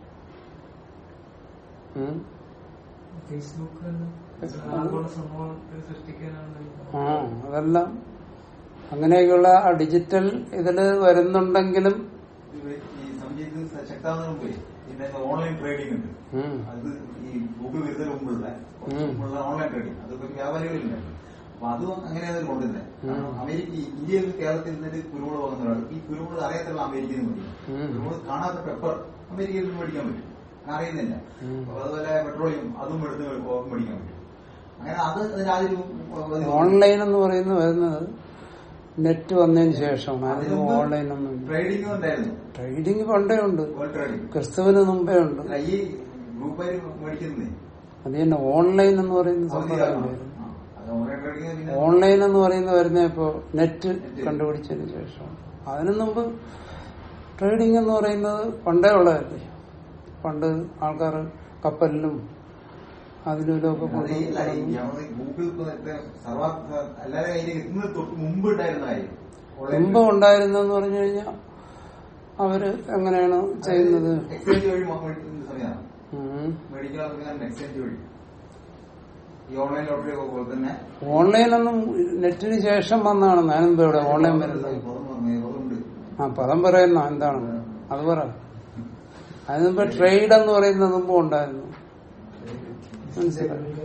[SPEAKER 1] ഉം.
[SPEAKER 3] ഫേസ്ബുക്ക് ആഗോള സമൂഹം സൃഷ്ടിക്കാനാണ്
[SPEAKER 1] ആ അതെല്ലാം അങ്ങനെയൊക്കെയുള്ള ആ ഡിജിറ്റൽ ഇതില് വരുന്നുണ്ടെങ്കിലും
[SPEAKER 4] ഈ സംഗീത ശക്താവുന്നതിന് മുമ്പേ പിന്നെ ഓൺലൈൻ ട്രേഡിംഗ് ഉണ്ട്
[SPEAKER 1] ഉം,
[SPEAKER 4] അത് ഈ ഗൂഗിൾ വരുന്നതിന് മുമ്പുള്ള കുറച്ച്
[SPEAKER 1] ഉം.
[SPEAKER 4] മുമ്പുള്ള ഓൺലൈൻ ട്രേഡിംഗ് അതൊക്കെ വ്യാപാരികളില്ല അപ്പൊ അതും അങ്ങനെയാണ് കൊണ്ടുവരുന്നത് കാരണം അമേരിക്ക ഈ ഇന്ത്യയിൽ നിന്ന് കേരളത്തിൽ നിന്നിട്ട് കുരുമുളക് വാങ്ങുന്ന ഒരാൾ ഈ കുരുമുളക് അറിയാത്തുള്ള അമേരിക്കയിൽ നിന്ന് മേടിക്കും
[SPEAKER 1] ഉം.
[SPEAKER 4] കുരുമുളക് കാണാത്ത പെപ്പർ അമേരിക്കയിൽ നിന്ന് മേടിക്കാൻ പറ്റും അങ്ങനെ അറിയുന്നില്ല
[SPEAKER 1] ഉം.
[SPEAKER 4] അപ്പൊ അതുപോലെ പെട്രോളിയം അതും എടുത്ത് മേടിക്കാൻ പറ്റും അങ്ങനെ അത് അതിന്റെ ആദ്യം
[SPEAKER 1] ഓൺലൈൻ എന്ന് പറയുന്നത് വരുന്നത് നെറ്റ് വന്നതിന് ശേഷമാണ് അതിന് ഓൺലൈൻ ഒന്നും
[SPEAKER 4] ട്രേഡിംഗ് ഉണ്ടായിരുന്നു
[SPEAKER 1] ട്രേഡിംഗ് പണ്ടേ ഉണ്ട്
[SPEAKER 4] വേൾഡ് ട്രേഡിംഗ്
[SPEAKER 1] ക്രിസ്തുവിന് മുമ്പേ ഉണ്ട്
[SPEAKER 4] അല്ല ഈ ഗ്രൂപ്പായി മേടിക്കുന്നേ
[SPEAKER 1] അത് തന്നെ ഓൺലൈൻ എന്ന് പറയുന്ന സമ്പ്രദായം
[SPEAKER 4] ആ,
[SPEAKER 1] വരുന്നു.
[SPEAKER 4] അത് ഓൺലൈൻ ട്രേഡിംഗ് പിന്നെ
[SPEAKER 1] ഓൺലൈൻ എന്ന് പറയുന്ന വരുന്ന ഇപ്പോ നെറ്റ് കണ്ടുപിടിച്ചതിന് ശേഷം അതിനു മുമ്പ് ട്രേഡിംഗ് എന്ന് പറയുന്നത് പണ്ടേ ഉള്ളതല്ലേ പണ്ട് ആൾക്കാർ കപ്പലിലും അതിലും ഇതിലൊക്കെ
[SPEAKER 4] അത് ഈ- അല്ല, ഈ
[SPEAKER 1] കൊണ്ടുപോകും
[SPEAKER 4] ഞമ്മള് ഗൂഗിൾ ഇപ്പൊ നേരത്തെ സർവ എല്ലാവരുടെ കയ്യിൽ ഇന്ന് തൊട്ട് മുമ്പ് ഉണ്ടായിരുന്ന കാര്യം ഓൺലൈൻ
[SPEAKER 1] മുമ്പ് ഉണ്ടായിരുന്നെന്ന് പറഞ്ഞു കഴിഞ്ഞാൽ അവര് എങ്ങനെയാണ് ചെയ്യുന്നത്
[SPEAKER 4] എക്സ്ചേഞ്ച് വഴി മ- മേടിക്കുന്ന സമയമാണ്
[SPEAKER 1] ഉം.
[SPEAKER 4] മേടിക്കാൻ എക്സ്ചേഞ്ച് വഴി ഈ ഓൺലൈൻ ലോട്ടറി ഒക്കെ പോലെ തന്നെ
[SPEAKER 1] ഓൺലൈനൊന്നും നെറ്റിന് ശേഷം വന്നതാണ് ഞാനെന്തോ ഇവിടെ ഓൺലൈൻ വരുന്നത്
[SPEAKER 4] പദം പറഞ്ഞു, പദമുണ്ട്.
[SPEAKER 1] ആ പദം പറയുന്ന എന്താണ് അത് പറ അതിന് മുമ്പ് ട്രേഡ് എന്ന് പറയുന്നത് മുമ്പ് ഉണ്ടായിരുന്നു മനസ്സിലായി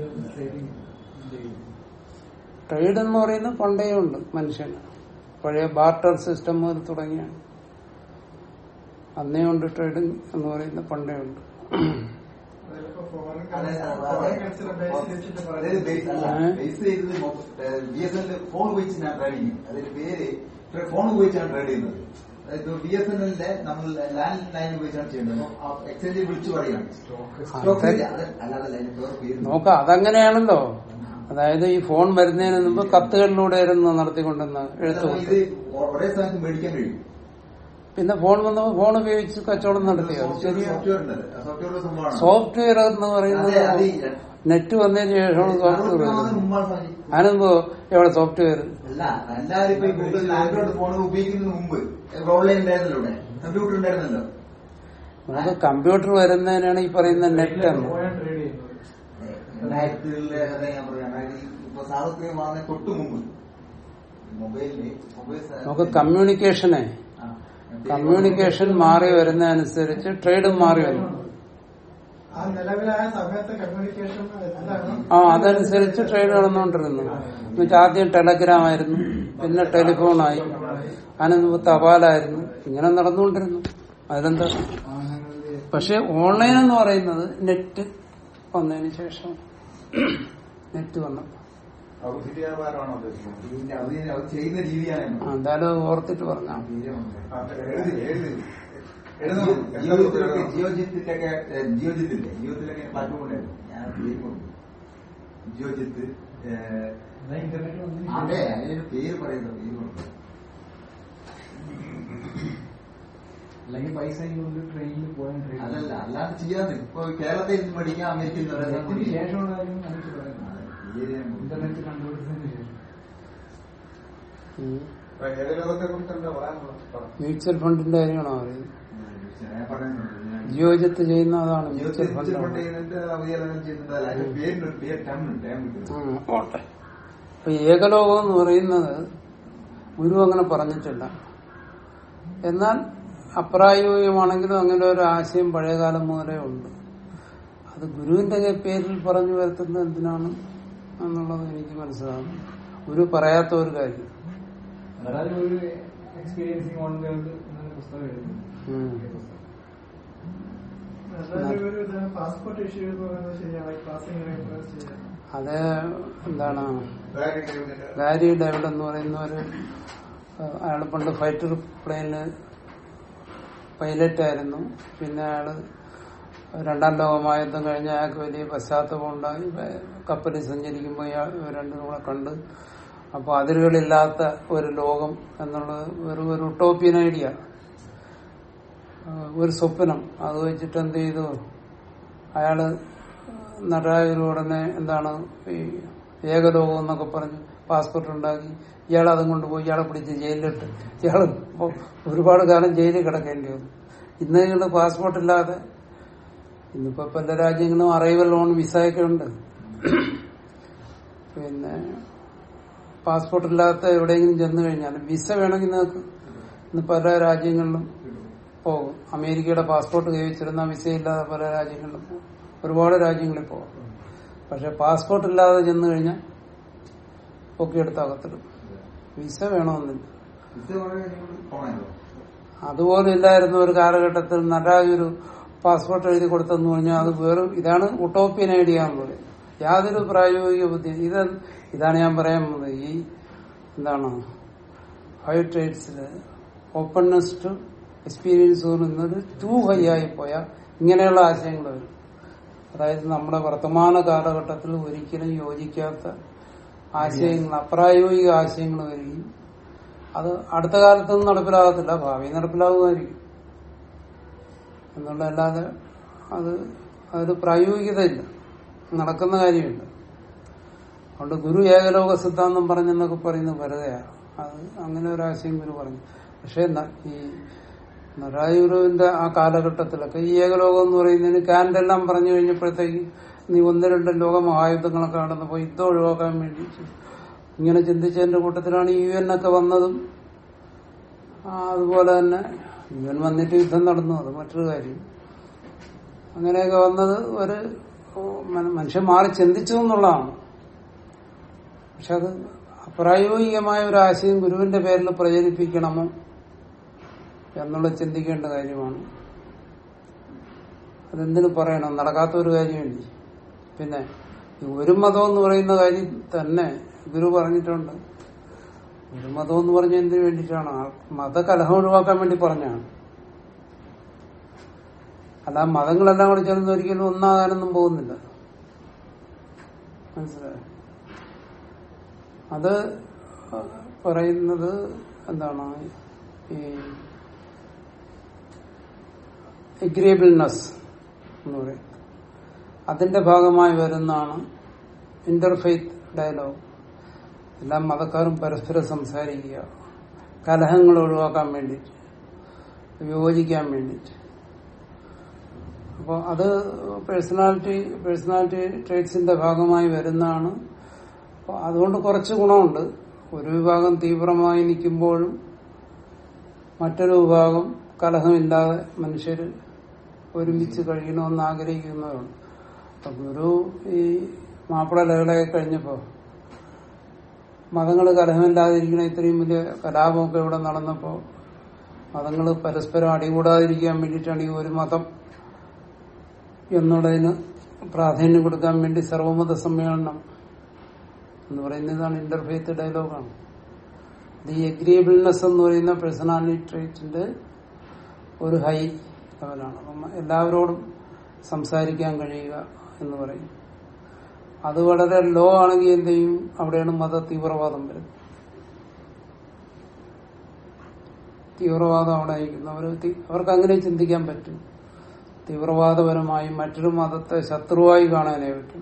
[SPEAKER 1] ട്രേഡ് എന്ന് പറയുന്നത് പണ്ടേ ഉണ്ട് മനുഷ്യന് പഴയ ബാർട്ടർ സിസ്റ്റം മുതൽ തുടങ്ങിയാണ് അന്നേ ഉണ്ട് ട്രേഡിംഗ് എന്ന് പറയുന്നത് പണ്ടേ ഉണ്ട്
[SPEAKER 3] അതിലിപ്പോ ഫോൺ
[SPEAKER 4] അതെ,
[SPEAKER 3] ഫോൺ കൾച്ചർ ബേസ് വെച്ചിട്ട്
[SPEAKER 4] അതായത് ബേസ് അല്ല
[SPEAKER 1] ഏ?
[SPEAKER 4] ബേസ് ചെയ്തത് ബി എസ് എൻ ഫോൺ ഉപയോഗിച്ചാണ് ട്രേഡിങ് അതിന്റെ പേര് ഫോൺ ഉപയോഗിച്ചാണ് ട്രേഡ് ചെയ്യുന്നത് അതായത് ബി എസ് എൻ എല്ലിന്റെ നമ്മൾ ലാൻഡ് ലൈൻ ഉപയോഗിച്ചാണ് ചെയ്യുന്നത് എക്സ്ചേഞ്ച് വിളിച്ചു പറയുകയാണ് സ്റ്റോക്ക് ഇല്ല. അത് അല്ലാതെ അതിന്റെ വേറെ പേര്
[SPEAKER 1] നോക്ക അതങ്ങനെയാണല്ലോ അതായത് ഈ ഫോൺ വരുന്നതിന് മുമ്പ് കത്തുകളിലൂടെ ആയിരുന്നു നടത്തിക്കൊണ്ടെന്ന് എഴുത്തു
[SPEAKER 4] ഇത് ഒരേ സ്ഥാനത്ത് മേടിക്കാൻ കഴിയും
[SPEAKER 1] പിന്നെ ഫോൺ വന്നപ്പോ ഫോൺ ഉപയോഗിച്ച് കച്ചവടം നടത്തിയോ ശരിയാ
[SPEAKER 4] സോഫ്റ്റ്വെയർ ഉണ്ട് സോഫ്റ്റ്വെയർ സംഭവമാണ്
[SPEAKER 1] സോഫ്റ്റ്വെയർ എന്ന്
[SPEAKER 4] അതെ,
[SPEAKER 1] പറയുന്നത്
[SPEAKER 4] അത് ഈ
[SPEAKER 1] നെറ്റ് വന്നതിന് ശേഷമാണ് സോഫ്റ്റ്വെയർ
[SPEAKER 4] അറുപത്
[SPEAKER 1] വരുന്നത്
[SPEAKER 4] മുമ്പാണ് സാധനം.
[SPEAKER 1] അതിനുമ്പോ എവിടെ സോഫ്റ്റ്വെയർ
[SPEAKER 4] അല്ല എല്ലാവരും ഇപ്പൊ ഈ ഗൂഗിൾ ആൻഡ്രോയിഡ് ഫോണുകൾ ഉപയോഗിക്കുന്നതിന് മുമ്പ് ഓൺലൈൻ ഉണ്ടായിരുന്നല്ലോ ഇവിടെ കമ്പ്യൂട്ടർ ഉണ്ടായിരുന്നല്ലോ
[SPEAKER 1] നമുക്ക് കമ്പ്യൂട്ടർ വരുന്നതിനാണ് ഈ പറയുന്ന നെറ്റ് എന്ന്
[SPEAKER 2] പോയാൽ ട്രേഡ് ചെയ്യുന്നത്
[SPEAKER 4] രണ്ടായിരത്തിലെ കഥ ഞാൻ പറയാം ഇപ്പൊ സാർവത്രികം വാങ്ങുന്ന തൊട്ട് മുമ്പ് മൊബൈലില് മൊബൈൽ സ-
[SPEAKER 1] നമുക്ക് കമ്മ്യൂണിക്കേഷനെ
[SPEAKER 4] ആ.
[SPEAKER 1] കമ്മ്യൂണിക്കേഷൻ മാറി വരുന്നതനുസരിച്ച് ട്രേഡും മാറി വന്നു
[SPEAKER 3] ആ നിലവിലായ സമയത്ത് കമ്മ്യൂണിക്കേഷൻ എന്താണ്
[SPEAKER 1] ആ അതനുസരിച്ച് ട്രേഡ് നടന്നുകൊണ്ടിരുന്നു എന്നുവെച്ചാൽ ആദ്യം ടെലഗ്രാം ആയിരുന്നു പിന്നെ ടെലിഫോണായി അതിന് തപാലായിരുന്നു ഇങ്ങനെ നടന്നുകൊണ്ടിരുന്നു അതിലെന്താ പക്ഷെ ഓൺലൈൻ എന്ന് പറയുന്നത് നെറ്റ് വന്നതിന് ശേഷം നെറ്റ് വന്നപ്പോ
[SPEAKER 5] ഔദ്യോഗിക വ്യാപാരമാണോ ഉദ്ദേശിക്കുന്നത്
[SPEAKER 4] ഇതിന്റെ അത് ഞാൻ- അത് ചെയ്യുന്ന രീതിയാണ്
[SPEAKER 1] ആ, എന്തായാലും ഓർത്തിട്ട് പറഞ്ഞാൽ
[SPEAKER 5] എഴുതി എഴുതി
[SPEAKER 4] ജിയോജിത്തിലൊക്കെ ജിയോജിത്തിന്റെ ഒക്കെ ജിയോജിത്തില്ലേ ജിയോജിത്തിലൊക്കെ പ്ലാറ്റ്ഫോം ഉണ്ടായിരുന്നു ഞാൻ പേര് കൊടുത്തു ജിയോജിത്ത് ഏഹ്,
[SPEAKER 2] ഇന്റർനെറ്റ് വന്നു
[SPEAKER 4] അതെ അതിനൊരു പേര് പറയുന്നത് പേര് കൊടുത്തു
[SPEAKER 2] അല്ലെങ്കിൽ പൈസ കൊണ്ട് ട്രെയിനിൽ പോയാൽ ട്രെയിൻ
[SPEAKER 4] അതല്ല അല്ലാണ്ട് ചെയ്യാതെ ഇപ്പൊ കേരളത്തിൽ നിന്ന് പഠിക്കാം അമേരിക്കയിൽ നിന്ന്
[SPEAKER 2] നെറ്റിന്
[SPEAKER 4] പഠിക്കാം.
[SPEAKER 2] ശേഷമുള്ള കാര്യം കാണിച്ചു പറയുന്നത്
[SPEAKER 4] അതെ, പേര് ഞാൻ കൊടുത്തു.
[SPEAKER 2] ഇന്റർനെറ്റ് കണ്ടുപിടിച്ചതിന് ശേഷം
[SPEAKER 5] ഏകലോകത്തെ കുറിച്ച് എന്താ പറയാനുള്ളത് പറ.
[SPEAKER 1] മ്യൂച്വൽ ഫണ്ടിന്റെ കാര്യമാണോ പറയുന്നത്
[SPEAKER 4] ഞാൻ പറയുന്നുണ്ട് ഞാൻ
[SPEAKER 1] ജിയോജിത്ത് ചെയ്യുന്ന അതാണ് മ്യൂച്വൽ
[SPEAKER 4] മ്യൂച്വൽ ഫണ്ട്
[SPEAKER 1] ഫണ്ട്
[SPEAKER 4] ചെയ്യുന്നുണ്ട് അവധിയെല്ലാം ചെയ്യുന്നുണ്ട് അതിന്റെ പേരിന്റെ ഒരു പേര് ടേം ഉണ്ട് ടേം കിട്ടുന്നത്
[SPEAKER 1] ഓട്ടെ അപ്പൊ ഏകലോകം എന്ന് പറയുന്നത് ഗുരു അങ്ങനെ പറഞ്ഞിട്ടില്ല എന്നാൽ അപ്രായോഗികമാണെങ്കിലും അങ്ങനെ ഒരു ആശയം പഴയകാലം മുതലേ ഉണ്ട് അത് ഗുരുവിന്റെ പേരിൽ പറഞ്ഞു വരുത്തുന്നത് എന്തിനാണ് എന്നുള്ളത് എനിക്ക് മനസ്സിലാകും ഗുരു പറയാത്ത ഒരു കാര്യം
[SPEAKER 2] അതായത് ഒരു എക്സ്പീരിയൻസിങ് ഓൺ വേൾഡ് എന്നൊരു പുസ്തകം എഴുതുന്നു
[SPEAKER 1] ഉം.
[SPEAKER 3] അതായത് ഒരു ഇതാണ് പാസ്പോർട്ട് ഇഷ്യൂ എന്ന് പറയുന്നത് ശരിയാണ് ഈ പാസിംഗ് ചെയ്യാം
[SPEAKER 1] അത് എന്താണ് ഗാരി ഡേവിഡ് എന്ന് പറയുന്ന ഒരു അയാൾ പണ്ട് ഫൈറ്റർ പ്ലെയിന് പൈലറ്റ് ആയിരുന്നു പിന്നെ അയാള് രണ്ടാം ലോക മഹായുദ്ധം കഴിഞ്ഞ് അയാൾക്ക് വലിയ പശ്ചാത്തലം ഉണ്ടായി കപ്പലിൽ സഞ്ചരിക്കുമ്പോൾ ഇയാൾ ഇവർ രണ്ടും കൂടെ കണ്ട് അപ്പോൾ അതിരുകളില്ലാത്ത ഒരു ലോകം എന്നുള്ളത് വെറും ഒരു ഉട്ടോപ്യൻ ഐഡിയ ഒരു സ്വപ്നം അത് വെച്ചിട്ട് എന്ത് ചെയ്തു അയാള് നടരാജൊരു ഉടനെ എന്താണ് ഈ ഏകലോകം എന്നൊക്കെ പറഞ്ഞ് പാസ്പോർട്ട് ഉണ്ടാക്കി ഇയാൾ അതും കൊണ്ടുപോയി ഇയാളെ പിടിച്ച് ജയിലിലിട്ട് ഇയാൾ ഇപ്പൊ ഒരുപാട് കാലം ജയിലിൽ കിടക്കേണ്ടി വന്നു ഇന്ന് ഇയാള് പാസ്പോർട്ട് ഇല്ലാതെ ഇന്നിപ്പോ പല രാജ്യങ്ങളും അറൈവൽ ലോൺ വിസയൊക്കെ ഉണ്ട് പിന്നെ പാസ്പോർട്ട് ഇല്ലാത്ത എവിടെയെങ്കിലും ചെന്ന് കഴിഞ്ഞാൽ വിസ വേണമെങ്കിൽ നിങ്ങൾക്ക് ഇന്ന് പല രാജ്യങ്ങളിലും പോകും അമേരിക്കയുടെ പാസ്പോർട്ട് കൈവച്ചിരുന്ന വിസ ഇല്ലാതെ പല രാജ്യങ്ങളിലും പോകും ഒരുപാട് രാജ്യങ്ങളിൽ പോകും പക്ഷെ പാസ്പോർട്ട് ഇല്ലാതെ ചെന്ന് കഴിഞ്ഞാൽ പൊക്കിയെടുത്ത് അകത്തിടും വിസ വേണമെന്നില്ല
[SPEAKER 4] ഇത് വളരെ പോണല്ലോ
[SPEAKER 1] അതുപോലെ ഇല്ലായിരുന്ന ഒരു കാലഘട്ടത്തിൽ നടരാജൊരു പാസ്പോർട്ട് എഴുതി കൊടുത്തെന്ന് പറഞ്ഞാൽ അത് വെറും ഇതാണ് ഉട്ടോപ്യൻ ഐഡിയ എന്ന് പറയും യാതൊരു പ്രായോഗിക ബുദ്ധി ഇത് ഇതാണ് ഞാൻ പറയാൻ പോകുന്നത് ഈ എന്താണ് ഹൈ ട്രേഡ്സില് ഓപ്പൺനെസ് ടു എക്സ്പീരിയൻസ് എന്നത് ടു ഹൈ ആയി പോയാൽ ഇങ്ങനെയുള്ള ആശയങ്ങൾ വരും അതായത് നമ്മുടെ വർത്തമാന കാലഘട്ടത്തിൽ ഒരിക്കലും യോജിക്കാത്ത ആശയങ്ങൾ അപ്രായോഗിക ആശയങ്ങൾ വരികയും അത് അടുത്ത കാലത്തൊന്നും നടപ്പിലാകത്തില്ല ഭാവി നടപ്പിലാകുമായിരിക്കും എന്നുള്ളതല്ലാതെ അത് അതൊരു പ്രായോഗികതയില്ല നടക്കുന്ന കാര്യമില്ല അതുകൊണ്ട് ഗുരു ഏകലോക സിദ്ധാന്തം പറഞ്ഞെന്നൊക്കെ പറയുന്നത് വെറുതെയാണ് അത് അങ്ങനെ ഒരു ആശയം ഗുരു പറഞ്ഞു പക്ഷെ ന- ഈ നരായുരുവിന്റെ ആ കാലഘട്ടത്തിലൊക്കെ ഈ ഏകലോകം എന്ന് പറയുന്നതിന് കാൻഡെല്ലാം പറഞ്ഞു കഴിഞ്ഞപ്പോഴത്തേക്ക് നീ ഒന്ന് രണ്ട് ലോക മഹായുദ്ധങ്ങളൊക്കെ നടന്നപ്പോൾ യുദ്ധം ഒഴിവാക്കാൻ വേണ്ടി ഇങ്ങനെ ചിന്തിച്ചതിന്റെ കൂട്ടത്തിലാണ് യു എൻ ഒക്കെ വന്നതും ആ, അതുപോലെ തന്നെ യു എൻ വന്നിട്ട് യുദ്ധം നടന്നു അത് മറ്റൊരു കാര്യം അങ്ങനെയൊക്കെ വന്നത് ഒരു ഓ, മന- മനുഷ്യൻ മാറി ചിന്തിച്ചു എന്നുള്ളതാണ് പക്ഷെ അത് അപ്രായോഗികമായ ഒരു ആശയം ഗുരുവിന്റെ പേരിൽ പ്രചരിപ്പിക്കണമോ എന്നുള്ളത് ചിന്തിക്കേണ്ട കാര്യമാണ് അതെന്തിനു പറയണം നടക്കാത്ത ഒരു കാര്യമില്ല പിന്നെ ഈ ഒരു മതം എന്ന് പറയുന്ന കാര്യം തന്നെ ഗുരു പറഞ്ഞിട്ടുണ്ട് ഒരു മതം എന്ന് പറഞ്ഞ എന്തിനു വേണ്ടിയിട്ടാണ് ആ മതകലഹം ഒഴിവാക്കാൻ വേണ്ടി പറഞ്ഞാണ് അല്ല മതങ്ങളെല്ലാം കൂടെ ചേർന്ന് ഒരിക്കലും ഒന്നാകാനൊന്നും പോകുന്നില്ല മനസ്സിലായോ അത് പറയുന്നത് എന്താണ് ഈ എഗ്രിയബിൾനെസ് എന്ന് പറയും അതിന്റെ ഭാഗമായി വരുന്നതാണ് ഇന്റർഫെയ്ത്ത് ഡയലോഗ് എല്ലാ മതക്കാരും പരസ്പരം സംസാരിക്കുക കലഹങ്ങൾ ഒഴിവാക്കാൻ വേണ്ടിയിട്ട് യോജിക്കാൻ വേണ്ടിയിട്ട് അപ്പോൾ അത് പേഴ്സണാലിറ്റി പേഴ്സണാലിറ്റി ട്രേറ്റ്സിന്റെ ഭാഗമായി വരുന്നതാണ് അപ്പോൾ അതുകൊണ്ട് കുറച്ച് ഗുണമുണ്ട് ഒരു വിഭാഗം തീവ്രമായി നിൽക്കുമ്പോഴും മറ്റൊരു വിഭാഗം കലഹമില്ലാതെ മനുഷ്യർ ഒരുമിച്ച് കഴിയണമെന്ന് ആഗ്രഹിക്കുന്നവരുണ്ട് അപ്പൊ ഗുരു ഈ മാപ്പിള ലഹളയൊക്കെ കഴിഞ്ഞപ്പോ മതങ്ങൾ കലഹമില്ലാതിരിക്കണ ഇത്രയും വലിയ കലാപമൊക്കെ ഇവിടെ നടന്നപ്പോ മതങ്ങൾ പരസ്പരം അടികൂടാതിരിക്കാൻ വേണ്ടിയിട്ടാണ് ഈ ഒരു മതം എന്നുള്ളതിന് പ്രാധാന്യം കൊടുക്കാൻ വേണ്ടി സർവമത സമ്മേളനം എന്ന് പറയുന്നതാണ് ഇന്റർഫെയ്ത്ത് ഡയലോഗാണ് ഇത് ഈ എഗ്രിയബിൾനെസ് എന്ന് പറയുന്ന പേഴ്സണാലിറ്റി ട്രേറ്റിന്റെ ഒരു ഹൈ ലെവലാണ് അപ്പം എല്ലാവരോടും സംസാരിക്കാൻ കഴിയുക എന്ന് പറയും അത് വളരെ ലോ ആണെങ്കിൽ എന്ത് ചെയ്യും അവിടെയാണ് മത തീവ്രവാദം വരുന്നത് തീവ്രവാദം അവിടെ അയക്കുന്നു അവർ അവർക്ക് അങ്ങനെ ചിന്തിക്കാൻ പറ്റും തീവ്രവാദപരമായി മറ്റൊരു മതത്തെ ശത്രുവായി കാണാനേ പറ്റും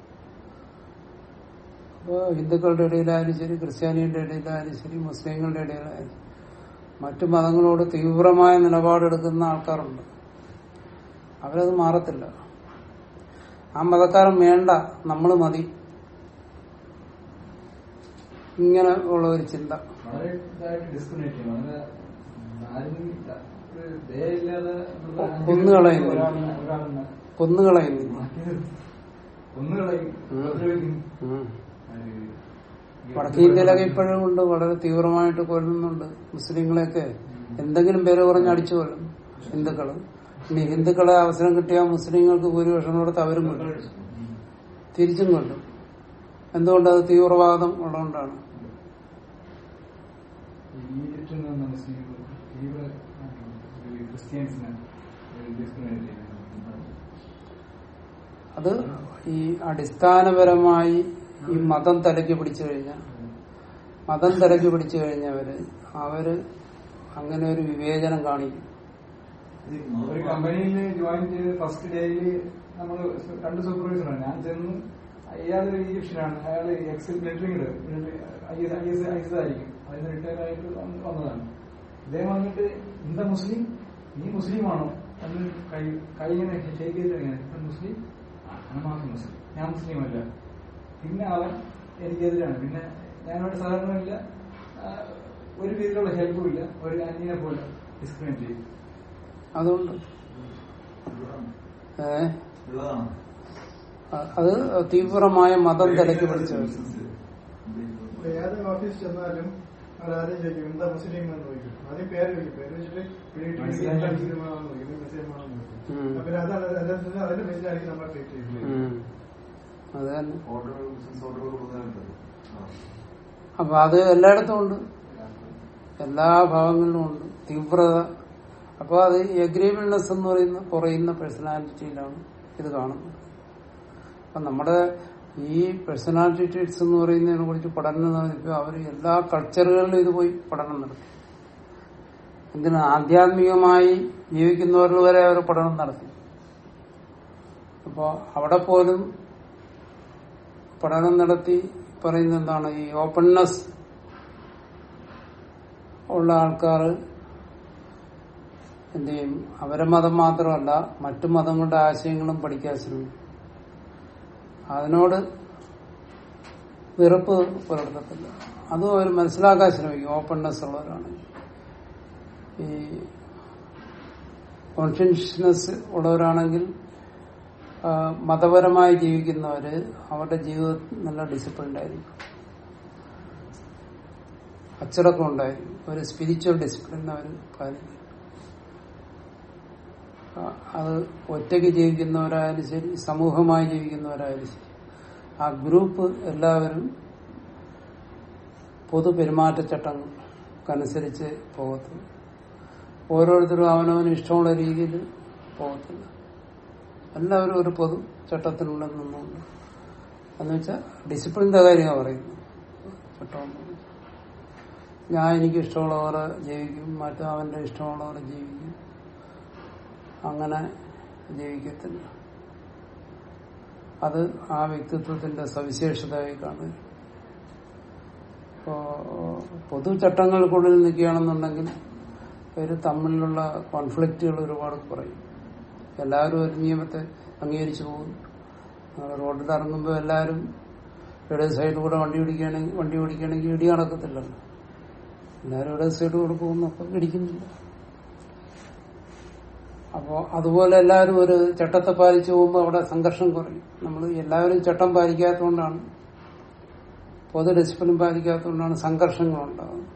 [SPEAKER 1] അപ്പോൾ ഹിന്ദുക്കളുടെ ഇടയിലായാലും ശരി ക്രിസ്ത്യാനിയുടെ ഇടയിലായാലും ശരി മുസ്ലിങ്ങളുടെ ഇടയിലായാലും മറ്റു മതങ്ങളോട് തീവ്രമായ നിലപാടെടുക്കുന്ന ആൾക്കാരുണ്ട് അവരത് മാറത്തില്ല ആ മതക്കാരൻ വേണ്ട നമ്മൾ മതി ഇങ്ങനെ ഉള്ള ഒരു ചിന്ത
[SPEAKER 2] വളരെ ഇതായിട്ട് ഡിസ്ക്രിമിനേറ്റ് ചെയ്യും വളരെ ആരും ഒരു ദയയില്ലാതെ ഉള്ള
[SPEAKER 1] കൊന്നുകളയുന്നു.
[SPEAKER 2] ഒരാളിനെ ഒരാളിനെ
[SPEAKER 1] കൊന്നുകളയുന്നില്ല
[SPEAKER 2] മാറ്റിയത് കൊന്നുകളയും
[SPEAKER 1] ഉം.
[SPEAKER 2] ഉപദ്രവിക്കും
[SPEAKER 1] ഉം.
[SPEAKER 2] അത് ഈ
[SPEAKER 1] വടക്കേ ഇന്ത്യയിലൊക്കെ ഇപ്പോഴും ഉണ്ട് വളരെ തീവ്രമായിട്ട് കൊല്ലുന്നുണ്ട് മുസ്ലിങ്ങളെയൊക്കെ എന്തെങ്കിലും പേര് പറഞ്ഞ് അടിച്ചു കൊല്ലും ഹിന്ദുക്കള് ഇനി ഹിന്ദുക്കളെ അവസരം കിട്ടിയാൽ മുസ്ലിങ്ങൾക്ക് ഭൂരിപക്ഷം കൊടുത്ത് അവരും കൊല്ലും തിരിച്ചും കൊല്ലും എന്തുകൊണ്ട് അത് തീവ്രവാദം ഉള്ളതുകൊണ്ടാണ്
[SPEAKER 2] ഈജിപ്തിൽ നിന്ന് മുസ്ലിം തീവ്ര ഈ ക്രിസ്ത്യൻസിനെ ഡിസ്ക്രിമിനേറ്റ് ചെയ്യുന്നത്
[SPEAKER 1] അത് ഈ അടിസ്ഥാനപരമായി ഈ മതം തലയ്ക്ക് പിടിച്ചു കഴിഞ്ഞാൽ മതം തലയ്ക്ക് പിടിച്ചു കഴിഞ്ഞവര് അവര് അങ്ങനെ ഒരു വിവേചനം കാണിക്കും
[SPEAKER 2] ഒരു കമ്പനിയിൽ ജോയിൻ ചെയ്ത് ഫസ്റ്റ് ഡേയിൽ നമ്മൾ രണ്ട് സൂപ്പർവൈസറാണ് ഞാൻ ചെന്ന് അയാളൊരു ഈജിപ്ഷ്യനാണ് അയാൾ എക്സ് മിലിറ്ററിയുടെ I S I S I S ആയിരിക്കും അതിന് റിട്ടയർ ആയിട്ട് വന്ന് വന്നതാണ് ഇദ്ദേഹം വന്നിട്ട് എന്താ മുസ്ലിം നീ മുസ്ലിമാണോ എന്ന് കൈ കൈ ഇങ്ങനെ ഷേക്ക് ചെയ്തിട്ട് ഇങ്ങനെ "ഞാൻ മുസ്ലിം "ആ, ഞാൻ മാത്രം മുസ്ലിം ഞാൻ മുസ്ലിം അല്ല പിന്നെ അവൻ എനിക്കെതിരാണ് പിന്നെ ഞാനവിടെ സഹകരണമില്ല ആ, ഒരു രീതിയിലുള്ള ഹെൽപ്പും ഇല്ല ഒരു അന്യനെ പോലെ ഡിസ്ക്രിമിനേറ്റ് ചെയ്യും
[SPEAKER 1] അതുകൊണ്ട് ഏ
[SPEAKER 4] ഉള്ളതാണ്
[SPEAKER 1] അ- അത് തീവ്രമായ മതം തലയ്ക്ക് പിടിച്ചു
[SPEAKER 3] ഇപ്പൊ ഏത് ഓഫീസ് ചെന്നാലും അവർ ആദ്യം ചോദിക്കും എന്താ മുസ്ലിം എന്ന് ചോദിക്കും ആദ്യം പേര് ചോദിക്കും പേര് വെച്ചിട്ട് പിന്നീട്
[SPEAKER 2] മനസ്സിലായി.
[SPEAKER 3] എന്താ മുസ്ലിമാണെന്ന് ചോദിക്കും "നീ മുസ്ലിമാണെന്ന് ചോദിക്കും
[SPEAKER 1] ഉം.
[SPEAKER 3] അപ്പൊ അതാണ് അതനുസരിച്ച് അതിന്റെ ബേസിലായിരിക്കും നമ്മൾ ട്രീറ്റ് ചെയ്യുന്നത്
[SPEAKER 1] ഉം. അത് തന്നെ
[SPEAKER 5] ഓർഡർ ബിസിനസ് ഓർഡർ കൊടുക്കുന്നുണ്ട്
[SPEAKER 1] അപ്പൊ അത് എല്ലായിടത്തും ഉണ്ട് എല്ലാ ഭാഗങ്ങളിലും ഉണ്ട് തീവ്രത അപ്പൊ അത് എഗ്രീബിൾനെസ് എന്ന് പറയുന്ന കുറയുന്ന പേഴ്സണാലിറ്റിയിലാണ് ഇത് കാണുന്നത് അപ്പൊ നമ്മുടെ ഈ പേഴ്സണാലിറ്റി ട്രീറ്റ്സ് എന്ന് പറയുന്നതിനെ കുറിച്ച് പഠനം നടത്തിയപ്പോൾ അവർ എല്ലാ കൾച്ചറുകളിലും ഇത് പോയി പഠനം നടത്തി എന്തിനാ ആധ്യാത്മികമായി ജീവിക്കുന്നവരിൽ വരെ അവർ പഠനം നടത്തി അപ്പോൾ അവിടെ പോലും പഠനം നടത്തി പറയുന്ന എന്താണ് ഈ ഓപ്പൺനെസ് ഉള്ള ആൾക്കാർ എന്ത് ചെയ്യും അവരെ മതം മാത്രമല്ല മറ്റു മതങ്ങളുടെ ആശയങ്ങളും പഠിക്കാൻ ശ്രമിക്കും അതിനോട് വെറുപ്പ് പുലർത്തത്തില്ല അതും അവർ മനസ്സിലാക്കാൻ ശ്രമിക്കും ഓപ്പൺനെസ് ഉള്ളവരാണ് ഈ കോൺഷ്യസ്നെസ് ഉള്ളവരാണെങ്കിൽ ആ, മതപരമായി ജീവിക്കുന്നവര് അവരുടെ ജീവിതത്തിൽ നല്ല ഡിസിപ്ലിൻഡ് ആയിരിക്കും അച്ചടക്കം ഉണ്ടായിരിക്കും ഒരു സ്പിരിച്വൽ ഡിസിപ്ലിൻ അവർ പാലിക്കും ആ, അത് ഒറ്റയ്ക്ക് ജീവിക്കുന്നവരായാലും ശരി സമൂഹമായി ജീവിക്കുന്നവരായാലും ശരി ആ ഗ്രൂപ്പ് എല്ലാവരും പൊതു പെരുമാറ്റച്ചട്ടങ്ങൾക്കനുസരിച്ച് പോകത്തുള്ളൂ ഓരോരുത്തരും അവനവന് ഇഷ്ടമുള്ള രീതിയിൽ പോകത്തില്ല എല്ലാവരും ഒരു പൊതു ചട്ടത്തിനുള്ളിൽ നിന്നുകൊണ്ട് എന്ന് വെച്ചാൽ ഡിസിപ്ലിന്റെ കാര്യമാണ് പറയുന്നത് ചട്ടം ഞാൻ എനിക്ക് ഇഷ്ടമുള്ളവരെ ജീവിക്കും മറ്റു അവന്റെ ഇഷ്ടമുള്ളവരെ ജീവിക്കും അങ്ങനെ ജീവിക്കത്തില്ല അത് ആ വ്യക്തിത്വത്തിന്റെ സവിശേഷതയായി കാണുക ഇപ്പോ പൊതു ചട്ടങ്ങൾക്കുള്ളിൽ നിൽക്കുകയാണെന്നുണ്ടെങ്കിൽ ഒരു തമ്മിലുള്ള കോൺഫ്ലിക്റ്റുകൾ ഒരുപാട് കുറയും എല്ലാവരും ഒരു നിയമത്തെ അംഗീകരിച്ചു പോകും നമ്മൾ റോഡിൽ ഇറങ്ങുമ്പോൾ എല്ലാവരും ഇടത് സൈഡിൽ കൂടെ വണ്ടി ഓടിക്കുകയാണെങ്കിൽ വണ്ടി ഓടിക്കുകയാണെങ്കിൽ ഇടി നടക്കത്തില്ലല്ലോ എല്ലാവരും ഇടത് സൈഡ് കൂടെ പോകുന്നു അപ്പം ഇടിക്കുന്നില്ല അപ്പോൾ അതുപോലെ എല്ലാവരും ഒരു ചട്ടത്തെ പാലിച്ചു പോകുമ്പോൾ അവിടെ സംഘർഷം കുറയും നമ്മൾ എല്ലാവരും ചട്ടം പാലിക്കാത്തതുകൊണ്ടാണ് പൊതു ഡിസിപ്ലിൻ പാലിക്കാത്തതുകൊണ്ടാണ് സംഘർഷങ്ങൾ ഉണ്ടാകുന്നത്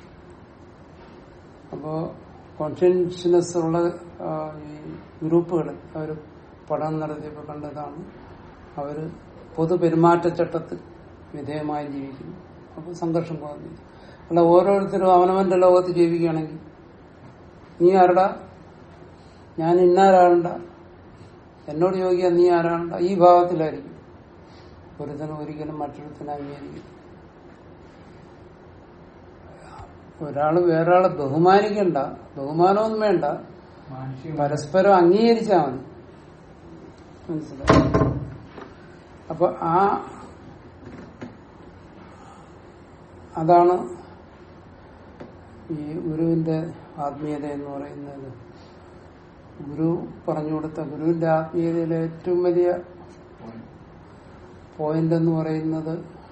[SPEAKER 1] അപ്പോ കോൺഷ്യൻഷ്യസ്നെസ് ഉള്ള ആ, ഈ ഗ്രൂപ്പുകൾ അവർ പഠനം നടത്തിയപ്പോൾ കണ്ടതാണ് അവർ പൊതു പെരുമാറ്റച്ചട്ടത്തിൽ വിധേയമായി ജീവിക്കുന്നു അപ്പോൾ സംഘർഷം കുറഞ്ഞു അല്ല ഓരോരുത്തരും അവനവന്റെ ലോകത്ത് ജീവിക്കുകയാണെങ്കിൽ നീ ആരടാ ഞാൻ ഇന്നാരാണ്ട എന്നോട് ചോദിക്കാൻ നീ ആരാണ്ട ഈ ഭാവത്തിലായിരിക്കും ഒരുത്തനും ഒരിക്കലും മറ്റൊരുത്തനെ അംഗീകരിക്കും ഒരാള് വേറൊരാളെ ബഹുമാനിക്കണ്ട ബഹുമാനമൊന്നും വേണ്ട
[SPEAKER 2] മാനുഷിക
[SPEAKER 1] പരസ്പരം അംഗീകരിച്ചാൽ മതി മനസ്സിലായി അപ്പൊ ആ അതാണ് ഈ ഗുരുവിന്റെ ആത്മീയത എന്ന് പറയുന്നത് ഗുരു പറഞ്ഞു കൊടുത്ത ഗുരുവിന്റെ ആത്മീയതയിലെ ഏറ്റവും വലിയ പോയിന്റ് എന്ന് പറയുന്നത്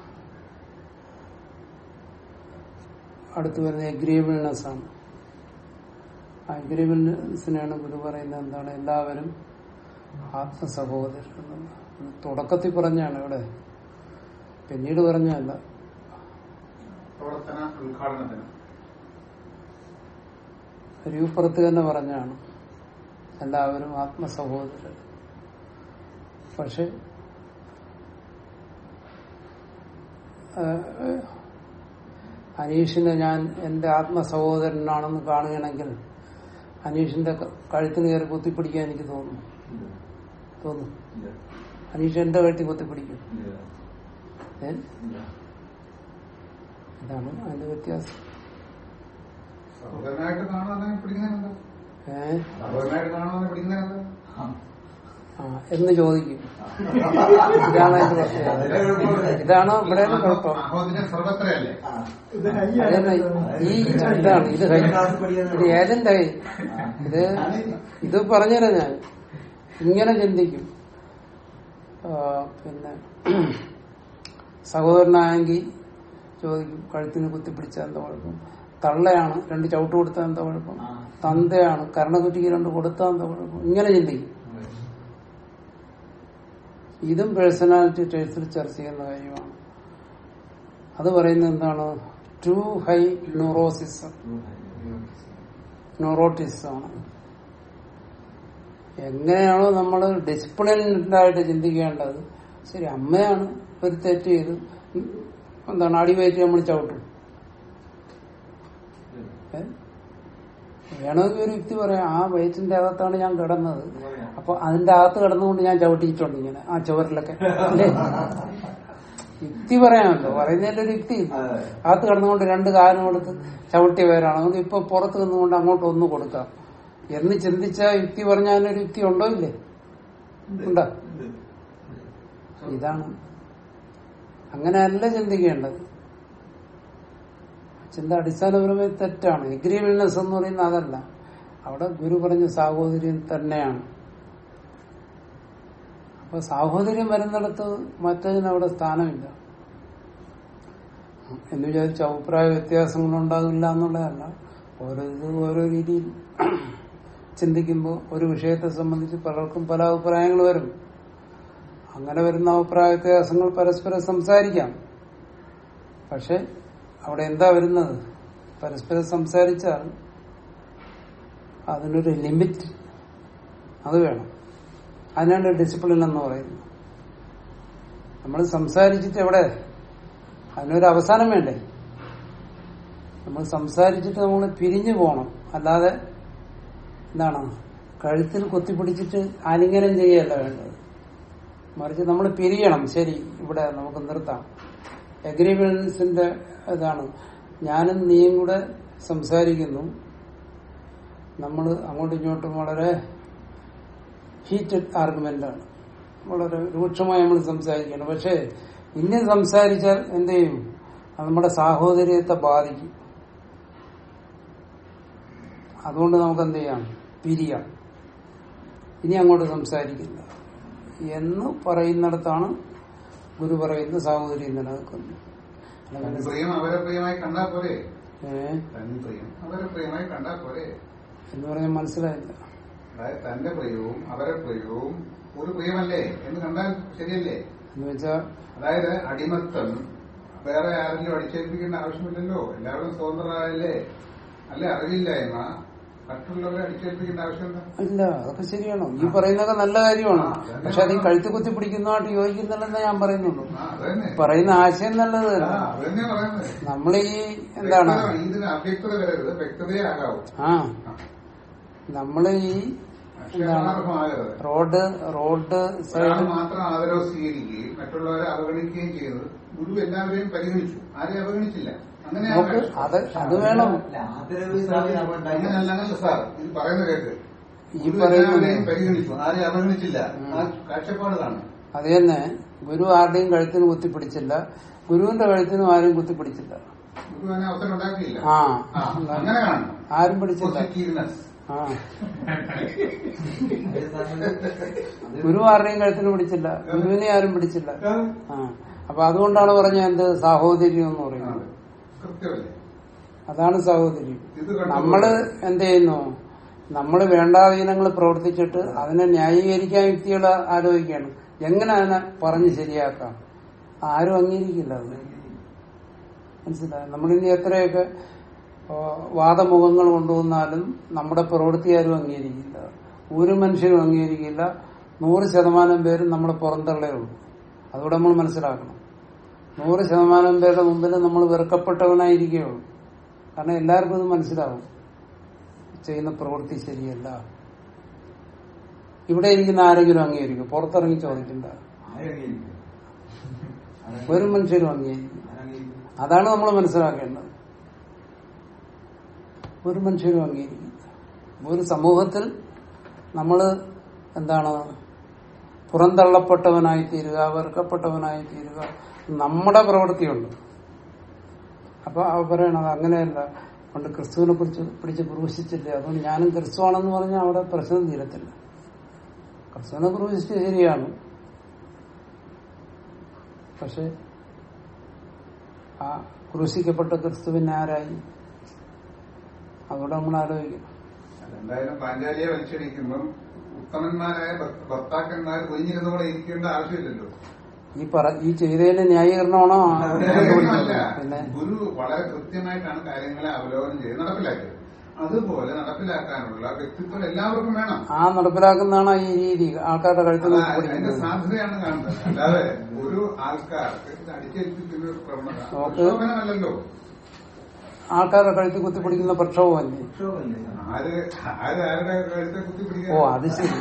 [SPEAKER 1] അടുത്ത് വരുന്ന എഗ്രിയബിൾനെസ് ആണ് അഗ്രിമെന്റ്സിനാണ് ഗുരു പറയുന്നത് എന്താണ് എല്ലാവരും ആത്മസഹോദരൻ എന്നുള്ളത്. ഇത് തുടക്കത്തിൽ പറഞ്ഞാണ് ഇവിടെ പിന്നീട് പറഞ്ഞല്ല
[SPEAKER 4] പ്രവർത്തന ഉദ്ഘാടനത്തിന്
[SPEAKER 1] രൂപുറത്ത് തന്നെ പറഞ്ഞാണ് എല്ലാവരും ആത്മസഹോദരൻ പക്ഷെ ഏഹ്, അനീഷിനെ ഞാൻ എന്റെ ആത്മസഹോദരനാണെന്ന് കാണുകയാണെങ്കിൽ അനീഷിന്റെ ക- കഴുത്തിന് കയറി കുത്തിപ്പിടിക്കാൻ എനിക്ക് തോന്നും തോന്നും അനീഷ് എന്റെ കഴുത്തിൽ കുത്തിപ്പിടിക്കും ഏ? ഇതാണ് അതിന്റെ വ്യത്യാസം
[SPEAKER 4] സഹോദരനായിട്ട് കാണുവാണെങ്കിൽ പിടിക്കുന്നതിനെന്താ
[SPEAKER 1] ഏഹ്
[SPEAKER 4] സഹോദരനായിട്ട് കാണുവാണെങ്കിൽ പിടിക്കുന്നതിനെന്താ
[SPEAKER 1] ആ എന്ന് ചോദിക്കും ഇതാണ് അതിന്റെ പ്രശ്നം ഇതാണ് ഇവിടെ കുഴപ്പം
[SPEAKER 4] സഹോദരൻ സർവത്രയല്ലേ
[SPEAKER 3] ഇത് ഹൈ
[SPEAKER 1] അതല്ല ഈ ഇതാണ് ഇത് ഹൈ ഇത് ഏജന്റായി ഇത് ഇത് പറഞ്ഞുതരാം ഞാൻ ഇങ്ങനെ ചിന്തിക്കും ആ, പിന്നെ സഹോദരനായെങ്കിൽ ചോദിക്കും കഴുത്തിന് കുത്തിപ്പിടിച്ചാൽ എന്താ കുഴപ്പം തള്ളയാണ് രണ്ട് ചവിട്ട് കൊടുത്താൽ എന്താ കുഴപ്പം തന്തയാണ് കരണകുറ്റിക്ക് രണ്ട് കൊടുത്താൽ എന്താ കുഴപ്പം ഇങ്ങനെ ചിന്തിക്കും ഇതും പേഴ്സണാലിറ്റി ടേസ്റ്റിൽ ചർച്ച ചെയ്യുന്ന കാര്യമാണ് അത് പറയുന്നത് എന്താണ് ടു ഹൈ ന്യൂറോസിസം ന്യൂറോട്ടിസം ആണ് എങ്ങനെയാണോ നമ്മൾ ഡിസിപ്ലിൻഡായിട്ട് ചിന്തിക്കേണ്ടത് ശരി അമ്മയാണ് ഒരു തെറ്റ് ചെയ്ത് എന്താണ് അടിവയറ്റി നമ്മൾ ചവിട്ടും ഏ? വേണമെങ്കിൽ ഒരു വ്യക്തി പറയാം ആ വയറ്റിന്റെ അകത്താണ് ഞാൻ കിടന്നത് അപ്പൊ അതിന്റെ അകത്ത് കിടന്നുകൊണ്ട് ഞാൻ ചവിട്ടിയിട്ടുണ്ട് ഇങ്ങനെ ആ ചുവരിലൊക്കെ അല്ലേ യുക്തി പറയാമല്ലോ പറയുന്നതിന്റെ ഒരു യുക്തി അകത്ത് കിടന്നുകൊണ്ട് രണ്ട് കാലം കൊടുത്ത് ചവിട്ടിയ പേരാണ് അതുകൊണ്ട് ഇപ്പൊ പുറത്ത് നിന്നുകൊണ്ട് അങ്ങോട്ട് ഒന്ന് കൊടുക്കാം എന്ന് ചിന്തിച്ച യുക്തി പറഞ്ഞാൽ ഒരു യുക്തി ഉണ്ടോ ഇല്ലേ ഉണ്ടോ ഇതാണ് അങ്ങനെയല്ല ചിന്തിക്കേണ്ടത് ചിന്ത അടിസ്ഥാനപരമായി തെറ്റാണ് എഗ്രിമെന്റ്നെസ് എന്ന് പറയുന്നത് അതല്ല അവിടെ ഗുരു പറഞ്ഞ സാഹോദര്യം തന്നെയാണ് അപ്പൊ സാഹോദര്യം വരുന്നിടത്ത് മറ്റതിന് അവിടെ സ്ഥാനമില്ല എന്ന് വിചാരിച്ച് അഭിപ്രായ വ്യത്യാസങ്ങൾ ഉണ്ടാകില്ല എന്നുള്ളതല്ല ഓരോ ഇത് ഓരോ രീതിയിൽ ചിന്തിക്കുമ്പോൾ ഒരു വിഷയത്തെ സംബന്ധിച്ച് പലർക്കും പല അഭിപ്രായങ്ങൾ വരും അങ്ങനെ വരുന്ന അഭിപ്രായ വ്യത്യാസങ്ങൾ പരസ്പരം സംസാരിക്കാം പക്ഷെ അവിടെ എന്താ വരുന്നത് പരസ്പരം സംസാരിച്ചാൽ അതിനൊരു ലിമിറ്റ് അത് വേണം അതിനാണ് ഡിസിപ്ലിൻ എന്ന് പറയുന്നത് നമ്മൾ സംസാരിച്ചിട്ട് എവിടെ അതിനൊരു അവസാനം വേണ്ടേ നമ്മൾ സംസാരിച്ചിട്ട് നമ്മൾ പിരിഞ്ഞു പോകണം അല്ലാതെ എന്താണ് കഴുത്തിൽ കുത്തിപ്പിടിച്ചിട്ട് ആലിംഗനം ചെയ്യല്ല വേണ്ടത് മറിച്ച് നമ്മൾ പിരിയണം ശരി ഇവിടെ നമുക്ക് നിർത്താം എഗ്രിമെന്റ്സിന്റെ ഇതാണ് ഞാനും നീയും കൂടെ സംസാരിക്കുന്നു നമ്മൾ അങ്ങോട്ടും ഇങ്ങോട്ടും വളരെ ഹീറ്റഡ് ആർഗ്യുമെന്റ് ആണ് വളരെ രൂക്ഷമായി നമ്മൾ സംസാരിക്കണം പക്ഷേ ഇനി സംസാരിച്ചാൽ എന്ത് ചെയ്യും അത് നമ്മുടെ സാഹോദര്യത്തെ ബാധിക്കും അതുകൊണ്ട് നമുക്ക് എന്ത് ചെയ്യാം പിരിയാം ഇനി അങ്ങോട്ട് സംസാരിക്കില്ല എന്ന് പറയുന്നിടത്താണ് ഗുരു പറയുന്ന സാഹോദര്യം നിലനിൽക്കുന്നു
[SPEAKER 6] തൻ
[SPEAKER 1] അല്ലാതെ
[SPEAKER 6] പ്രിയം അവരെ പ്രിയമായി കണ്ടാ പോരെ
[SPEAKER 1] ഏ
[SPEAKER 6] തൻ പ്രിയം അവരെ പ്രിയമായി കണ്ടാ പോരെ
[SPEAKER 1] എന്ന് പറഞ്ഞാൽ മനസ്സിലായില്ല
[SPEAKER 6] അതായത് തന്റെ പ്രിയവും അവരെ പ്രിയവും ഒരു പ്രിയമല്ലേ എന്ന് കണ്ടാൽ ശരിയല്ലേ
[SPEAKER 1] എന്ന് വെച്ചാൽ
[SPEAKER 6] അതായത് അടിമത്തം വേറെ ആരെങ്കിലും അടിച്ചേൽപ്പിക്കേണ്ട ആവശ്യമില്ലല്ലോ എല്ലാവരും സ്വതന്ത്രരായല്ലേ അല്ലെ അറിവില്ലായ്മ മറ്റുള്ളവരെ അടിച്ചേൽപ്പിക്കേണ്ട ആവശ്യമുണ്ടോ
[SPEAKER 1] ഇല്ല അതൊക്കെ ശരിയാണോ ഈ പറയുന്നതൊക്കെ നല്ല കാര്യമാണ് പക്ഷെ അത് ഈ കഴുത്ത് കുത്തി പിടിക്കുന്നതായിട്ട് യോജിക്കുന്നില്ലെന്ന് ഞാൻ പറയുന്നുള്ളൂ
[SPEAKER 6] ആ അത് തന്നെ
[SPEAKER 1] പറയുന്ന ആശയം നല്ലത്
[SPEAKER 6] ആ,
[SPEAKER 1] തന്നെ
[SPEAKER 6] അത് തന്നെ പറയുന്നത്
[SPEAKER 1] നമ്മൾ ഈ എന്താണ്
[SPEAKER 6] വ്യക്തത- ഇതിന് അവ്യക്തത വരരുത് വ്യക്തതയെ ആകാവൂ
[SPEAKER 1] ആ നമ്മൾ ഈ എന്താണ്
[SPEAKER 6] അക്ഷരാർഹമാകരുത്
[SPEAKER 1] റോഡ് റോഡ്
[SPEAKER 6] ഒരാൾ
[SPEAKER 1] സൈഡ്
[SPEAKER 6] മാത്രം ആദരവ് സ്വീകരിക്കുകയും മറ്റുള്ളവരെ അവഗണിക്കുകയും ചെയ്തത് ഗുരു എല്ലാവരെയും പരിഗണിച്ചു ആരെയും അവഗണിച്ചില്ല അങ്ങനെയാണ്
[SPEAKER 1] നോക്ക് അത് അത് വേണം
[SPEAKER 4] ആദരവ് സ്ഥാപിക്കാൻ
[SPEAKER 6] അങ്ങനെയല്ല
[SPEAKER 4] ഉണ്ടാക്കിയ-
[SPEAKER 6] അങ്ങനല്ല സാർ ഇത് പറയുന്ന കേക്ക്
[SPEAKER 1] ഈ
[SPEAKER 6] ഗുരു
[SPEAKER 1] പറയുന്നത്
[SPEAKER 6] എല്ലാവരെയും പരിഗണിച്ചു ആരെയും അവഗണിച്ചില്ല ആ കാഴ്ചപ്പാട് കാണും
[SPEAKER 1] അത് തന്നെ ഗുരു ആരുടെയും കഴുത്തിന് കുത്തിപ്പിടിച്ചില്ല ഗുരുവിന്റെ കഴുത്തിനും ആരും കുത്തിപ്പിടിച്ചില്ല
[SPEAKER 6] ഗുരു അതിനെ അവസരം ഉണ്ടാക്കിയില്ല
[SPEAKER 1] ആ
[SPEAKER 6] ആ, അങ്ങനെ കാണും
[SPEAKER 1] ആരും പിടിച്ചില്ല
[SPEAKER 6] പോസിറ്റീവ്നെസ്
[SPEAKER 1] ആ
[SPEAKER 4] അത്
[SPEAKER 1] ഗുരു ആരുടെയും കഴുത്തിന് പിടിച്ചില്ല ഗുരുവിനെ ആരും പിടിച്ചില്ല ആ അപ്പൊ അതുകൊണ്ടാണ് പറഞ്ഞ എന്ത് സാഹോദര്യം എന്ന് പറയുന്നത്
[SPEAKER 6] കൃത്യമല്ലേ
[SPEAKER 1] അതാണ് സാഹോദര്യം
[SPEAKER 6] ഇത് കണ്ടു
[SPEAKER 1] നമ്മള് എന്ത് ചെയ്യുന്നു നമ്മൾ വേണ്ടാധീനങ്ങൾ പ്രവർത്തിച്ചിട്ട് അതിനെ ന്യായീകരിക്കാൻ യുക്തികൾ ആലോചിക്കുകയാണ് എങ്ങനെ അതിനെ പറഞ്ഞ് ശരിയാക്കാം ആരും അംഗീകരിക്കില്ല അത് മനസ്സിലായി നമ്മളിനി എത്രയൊക്കെ ആ, വാദമുഖങ്ങൾ കൊണ്ടുവന്നാലും നമ്മുടെ പ്രവൃത്തി ആരും അംഗീകരിക്കില്ല ഒരു മനുഷ്യരും അംഗീകരിക്കില്ല നൂറ് ശതമാനം പേരും നമ്മളെ പുറന്തള്ളേ ഉള്ളൂ അതുകൂടെ നമ്മൾ മനസ്സിലാക്കണം നൂറ് ശതമാനം പേരുടെ മുമ്പിൽ നമ്മൾ വെറുക്കപ്പെട്ടവനായിരിക്കുകയുള്ളൂ കാരണം എല്ലാവർക്കും ഇത് മനസ്സിലാവും ചെയ്യുന്ന പ്രവൃത്തി ശരിയല്ല ഇവിടെ ഇരിക്കുന്ന ആരെങ്കിലും അംഗീകരിക്കും പുറത്തിറങ്ങി ചോദിക്കണ്ട
[SPEAKER 4] ആരംഗീകരിക്കും?
[SPEAKER 1] ഒരു മനുഷ്യരും അംഗീകരിക്കും
[SPEAKER 4] ആരംഗീകരിക്കും?
[SPEAKER 1] അതാണ് നമ്മൾ മനസ്സിലാക്കേണ്ടത് ഒരു മനുഷ്യരും അംഗീകരിക്കില്ല ഒരു സമൂഹത്തിൽ നമ്മൾ എന്താണ് പുറന്തള്ളപ്പെട്ടവനായി തീരുക വെറുക്കപ്പെട്ടവനായി തീരുക നമ്മുടെ പ്രവൃത്തിയുണ്ട് അപ്പൊ അവ പറയണത് അങ്ങനെയല്ല പണ്ട് ക്രിസ്തുവിനെ പിടിച്ച് പിടിച്ച് ക്രൂശിച്ചില്ലേ അതുകൊണ്ട് ഞാനും ക്രിസ്തുവാണെന്ന് പറഞ്ഞാൽ അവിടെ പ്രശ്നം തീരത്തില്ല ക്രിസ്തുവിനെ ക്രൂശിച്ചത് ശരിയാണ് പക്ഷെ ആ ക്രൂശിക്കപ്പെട്ട ക്രിസ്തുവിന് ആരായി അതുകൂടെ നമ്മൾ ആലോചിക്കണം
[SPEAKER 6] എന്തായാലും പാഞ്ചാലിയെ വലിച്ചടിക്കുമ്പം ഉത്തമന്മാരായ ഭർ- ഭർത്താക്കന്മാർ ഒഴിഞ്ഞിരുന്നോടെ ഇരിക്കേണ്ട ആവശ്യമില്ലല്ലോ
[SPEAKER 1] ഈ പറ ഈ ചെയ്തതിന് ന്യായീകരണമാണോ
[SPEAKER 6] ഒന്നുമല്ല.
[SPEAKER 1] പിന്നെ
[SPEAKER 6] ഗുരു വളരെ കൃത്യമായിട്ടാണ് കാര്യങ്ങളെ അവലോകനം ചെയ്ത് നടപ്പിലാക്കിയത് അതുപോലെ നടപ്പിലാക്കാനുള്ള വ്യക്തിത്വം എല്ലാവർക്കും വേണം
[SPEAKER 1] ആ നടപ്പിലാക്കുന്നതാണ് ഈ രീതി ആൾക്കാരുടെ കഴുത്തിൽ
[SPEAKER 6] അത് അതിന്റെ
[SPEAKER 1] പിടിക്കുന്നത്
[SPEAKER 6] സാധ്യതയാണ് കാണുന്നത് അല്ലാതെ ഒരു ആൾക്കാർക്ക് ഇത് അടിച്ചേൽപ്പിക്കുന്ന ഒരു പ്രവണത
[SPEAKER 1] ഓക്കെ.
[SPEAKER 6] പ്രക്ഷോഭനമല്ലല്ലോ
[SPEAKER 1] ആൾക്കാരുടെ കഴുത്തിൽ കുത്തിപ്പിടിക്കുന്ന പ്രക്ഷോഭമല്ലേ
[SPEAKER 4] പ്രക്ഷോഭമല്ലേ?
[SPEAKER 6] ആര് ആര് ആരുടെ കഴുത്തെ
[SPEAKER 1] ഓ
[SPEAKER 6] കുത്തിപ്പിടിക്കുക
[SPEAKER 1] അത് ശരി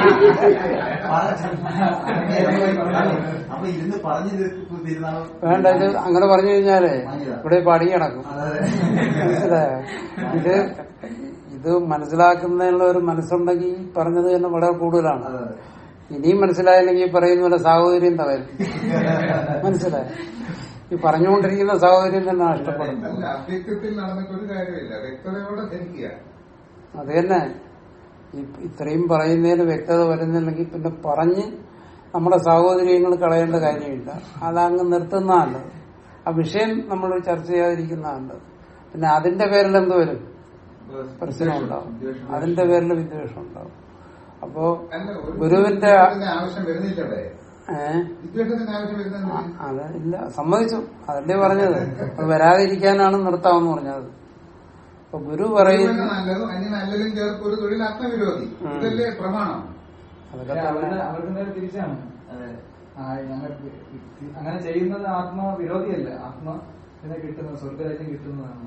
[SPEAKER 4] അപ്പൊ ഇരുന്ന് പറഞ്ഞു തീർന്നാലും
[SPEAKER 1] വേണ്ട ഇത് അങ്ങനെ പറഞ്ഞു കഴിഞ്ഞാലേ ഇവിടെ പടി കിടക്കും
[SPEAKER 4] അതെ
[SPEAKER 1] മനസ്സിലായോ ഇത് ഇത് മനസ്സിലാക്കുന്നതിനുള്ള ഒരു മനസ്സുണ്ടെങ്കിൽ ഈ പറഞ്ഞത് തന്നെ വളരെ കൂടുതലാണ്
[SPEAKER 4] അതെ
[SPEAKER 1] ഇനിയും മനസ്സിലായില്ലെങ്കിൽ ഈ പറയുന്ന പോലെ സാഹോദര്യം തകരും മനസ്സിലായോ ഈ പറഞ്ഞുകൊണ്ടിരിക്കുന്ന സാഹോദര്യം തന്നെ നഷ്ടപ്പെടും
[SPEAKER 6] അല്ല അവ്യക്തത്തിൽ നടന്നിട്ട് ഒരു കാര്യമില്ല വ്യക്തതയോടെ ധരിക്കുക
[SPEAKER 1] അത് തന്നെ ഈ ഇത്രയും പറയുന്നതിന് വ്യക്തത വരുന്നില്ലെങ്കിൽ പിന്നെ പറഞ്ഞ് നമ്മുടെ സാഹോദര്യങ്ങൾ കളയേണ്ട കാര്യമില്ല അതങ്ങ് നിർത്തുന്ന നല്ലത് ആ വിഷയം നമ്മൾ ചർച്ച ചെയ്യാതിരിക്കുന്ന നല്ലത് പിന്നെ അതിന്റെ പേരിൽ എന്ത് വരും പ്രശ്നം ഉണ്ടാവും അതിന്റെ പേരിൽ വിദ്വേഷം ഉണ്ടാവും അപ്പോ
[SPEAKER 6] അല്ല ഒരു
[SPEAKER 1] ഗുരുവിന്റെ
[SPEAKER 6] വിദ്വേഷത്തിന്റെ ആവശ്യം വരുന്നില്ല ഇവിടെ
[SPEAKER 1] ഏഹ്
[SPEAKER 6] വിദ്വേഷത്തിന്റെ ആവശ്യം വരുന്നത്
[SPEAKER 1] അത് ഇല്ല സമ്മതിച്ചു അതല്ലേ പറഞ്ഞത് അത് വരാതിരിക്കാനാണ് നിർത്താമെന്ന് പറഞ്ഞത് അപ്പൊ ഗുരു
[SPEAKER 6] ഇതൊക്കെ
[SPEAKER 1] പറയുന്ന
[SPEAKER 6] നല്ലതും അതിന് നല്ലതും ചേർത്ത് ഒരു തൊഴിൽ ആത്മവിരോധി
[SPEAKER 1] ഉം.
[SPEAKER 6] ഇതല്ലേ പ്രമാണം
[SPEAKER 1] അതൊക്കെ
[SPEAKER 2] പക്ഷെ അവരുടെ
[SPEAKER 1] തന്നെ.
[SPEAKER 2] അവർക്ക് നേരെ തിരിച്ചാണ്
[SPEAKER 4] അതെ
[SPEAKER 2] ആ, ഞങ്ങൾ അങ്ങനെ ചെയ്യുന്നത് ആത്മവിരോധിയല്ല ആത്മ ഇതിനെ കിട്ടുന്നത് സ്വർഗരാജ്യം കിട്ടുന്നതാണ്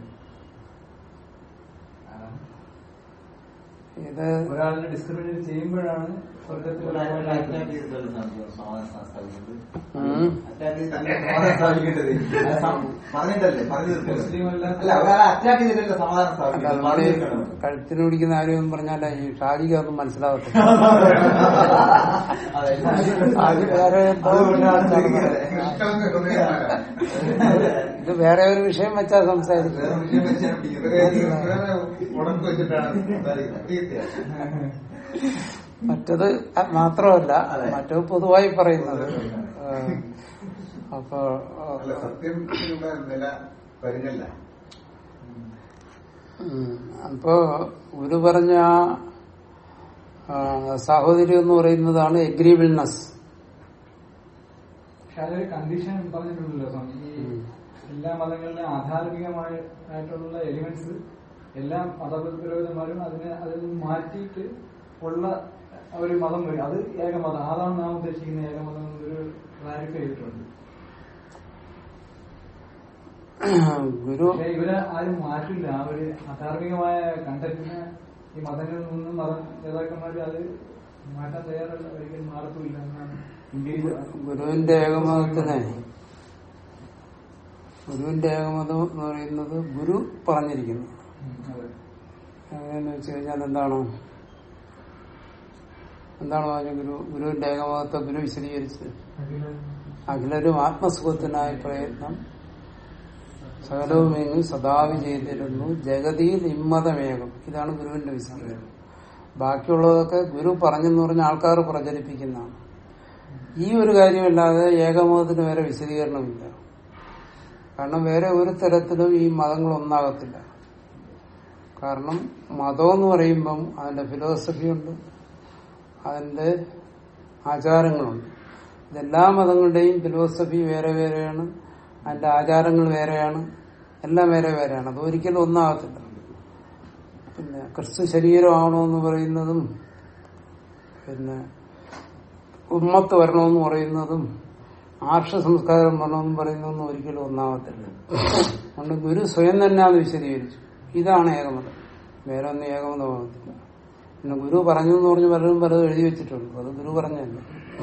[SPEAKER 2] ആ,
[SPEAKER 1] ഇത്
[SPEAKER 2] ഒരാളിനെ ഡിസ്ക്രിമിനേറ്റ് ചെയ്യുമ്പോഴാണ് സ്വർഗത്തിൽ
[SPEAKER 4] അറ്റാക്ക് ചെയ്തിട്ടുള്ള സമാധാനം സ്ഥാപിക്കുന്നത്
[SPEAKER 1] ഉം.
[SPEAKER 4] അറ്റാക്ക് ചെയ്തിട്ടല്ലേ സമാധാനം സ്ഥാപിക്കേണ്ടത് അത് സം- പറഞ്ഞിട്ടല്ലേ പറഞ്ഞു തീർക്കരുത്.
[SPEAKER 2] മുസ്ലിം അല്ലാത്ത-
[SPEAKER 4] അല്ല ഒരാളെ അറ്റാക്ക് ചെയ്തിട്ടല്ലേ സമാധാനം
[SPEAKER 1] അല്ല,
[SPEAKER 4] സ്ഥാപിക്കുന്നത്
[SPEAKER 1] നമ്മള്
[SPEAKER 4] പറഞ്ഞു
[SPEAKER 1] ഈ
[SPEAKER 4] തീർക്കണം
[SPEAKER 1] കഴുത്തിന് പിടിക്കുന്ന ആരും പറഞ്ഞാൽ ഈ ഷാജിക്ക് അതൊന്നും മനസ്സിലാവത്തില്ല
[SPEAKER 4] അതെ.
[SPEAKER 1] അത് വേറെ എന്തോ
[SPEAKER 4] അതുകൊണ്ടാണ് ചോദിക്കുന്നത്.
[SPEAKER 6] നിഷ്കളങ്ക ഹൃദയന്മാരാ.
[SPEAKER 1] ഇത് വേറെ ഒരു വിഷയം വെച്ചാ സംസാരിക്കും
[SPEAKER 4] വേറെ വിഷയം വെച്ചാണ് പിടിക്കുന്നത്.
[SPEAKER 6] വേറെ വേറെ ഉടക്ക് വെച്ചിട്ടാണ് സംസാരിക്കുന്നത്. തീർച്ചയായും.
[SPEAKER 1] മറ്റത് മാത്രമല്ല
[SPEAKER 4] അതെ.
[SPEAKER 1] മറ്റത് പൊതുവായി പറയുന്നത് ആ, അപ്പൊ
[SPEAKER 6] അല്ല സത്യത്തിനുള്ള നില പരിഞ്ഞല്ല
[SPEAKER 1] ഉം, അപ്പോ ഗുരു പറഞ്ഞ ആ, സാഹോദര്യം എന്ന് പറയുന്നതാണ് എഗ്രീബിൾനെസ്
[SPEAKER 2] പക്ഷെ അതൊരു കണ്ടീഷൻ പറഞ്ഞിട്ടുണ്ടല്ലോ സ്വാമി ഈ
[SPEAKER 1] ഉം.
[SPEAKER 2] എല്ലാ മതങ്ങളിലും ആധാർമികമായിട്ടുള്ള എലിമെന്റ്സ് എല്ലാ മതപുരോഹിതന്മാരും അതിനെ അതിൽ നിന്ന് മാറ്റിയിട്ട് ഉള്ള ഒരു മതം വരും അത് ഏകമതം അതാണ് നാം ഉദ്ദേശിക്കുന്ന ഏകമതം എന്നൊരു ക്ലാരിഫൈ ചെയ്തിട്ടുണ്ട്
[SPEAKER 1] ഗുരു
[SPEAKER 2] പക്ഷെ ഇവരെ ആരും മാറ്റില്ല ആ ഒരു അധാർമികമായ കണ്ടന്റിനെ ഈ മതങ്ങളിൽ നിന്നും മത നേതാക്കന്മാർ അത് മാറ്റാൻ തയ്യാറല്ല ഒരിക്കലും മാറത്തുമില്ല എന്നാണ് ഇന്ത്യയിൽ
[SPEAKER 1] ഗുരുവിന്റെ ഏകമതത്തിനെ ഗുരുവിന്റെ ഏകമതം എന്ന് പറയുന്നത് ഗുരു പറഞ്ഞിരിക്കുന്നു
[SPEAKER 2] ഉം, അതെ
[SPEAKER 1] എങ്ങനെയെന്ന് വെച്ച് കഴിഞ്ഞാൽ എന്താണ് എന്താണ് പറഞ്ഞ ഗുരു ഗുരുവിന്റെ ഏകമതത്തെ ഗുരു വിശദീകരിച്ചത് അഖിലരും ആത്മസുഖത്തിനായി പ്രയത്നം സകലവുമെങ്ങും സദാവി ചെയ്തിരുന്നു ജഗതിയിൽ ഇമ്മതമേകം ഇതാണ് ഗുരുവിന്റെ വിശദീകരണം ബാക്കിയുള്ളതൊക്കെ ഗുരു പറഞ്ഞെന്ന് പറഞ്ഞ ആൾക്കാർ പ്രചരിപ്പിക്കുന്നതാണ് ഈ ഒരു കാര്യമല്ലാതെ ഏകമതത്തിന് വേറെ വിശദീകരണമില്ല കാരണം വേറെ ഒരു തരത്തിലും ഈ മതങ്ങൾ ഒന്നാകത്തില്ല കാരണം മതം എന്ന് പറയുമ്പം അതിന്റെ ഫിലോസഫിയുണ്ട് അതിന്റെ ആചാരങ്ങളുണ്ട് ഇതെല്ലാ മതങ്ങളുടെയും ഫിലോസഫി വേറെ വേറെയാണ് അതിന്റെ ആചാരങ്ങൾ വേറെയാണ് എല്ലാം വേറെ വേറെയാണ് അത് ഒരിക്കലും ഒന്നാകത്തില്ല പിന്നെ ക്രിസ്തു ശരീരമാണോന്ന് പറയുന്നതും പിന്നെ ഉമ്മത്ത് വരണമെന്ന് പറയുന്നതും ആർഷ സംസ്കാരം വരണമെന്ന് പറയുന്നതൊന്നും ഒരിക്കലും ഒന്നാകത്തില്ല അതുകൊണ്ട് ഗുരു സ്വയം തന്നെ അത് വിശദീകരിച്ചു ഇതാണ് ഏകമതം വേറെ ഒന്നും ഏകമതമാകത്തില്ല പിന്നെ ഗുരു പറഞ്ഞു എന്ന് പറഞ്ഞ് പലരും പലതും എഴുതി വെച്ചിട്ടുണ്ട് അത് ഗുരു പറഞ്ഞല്ല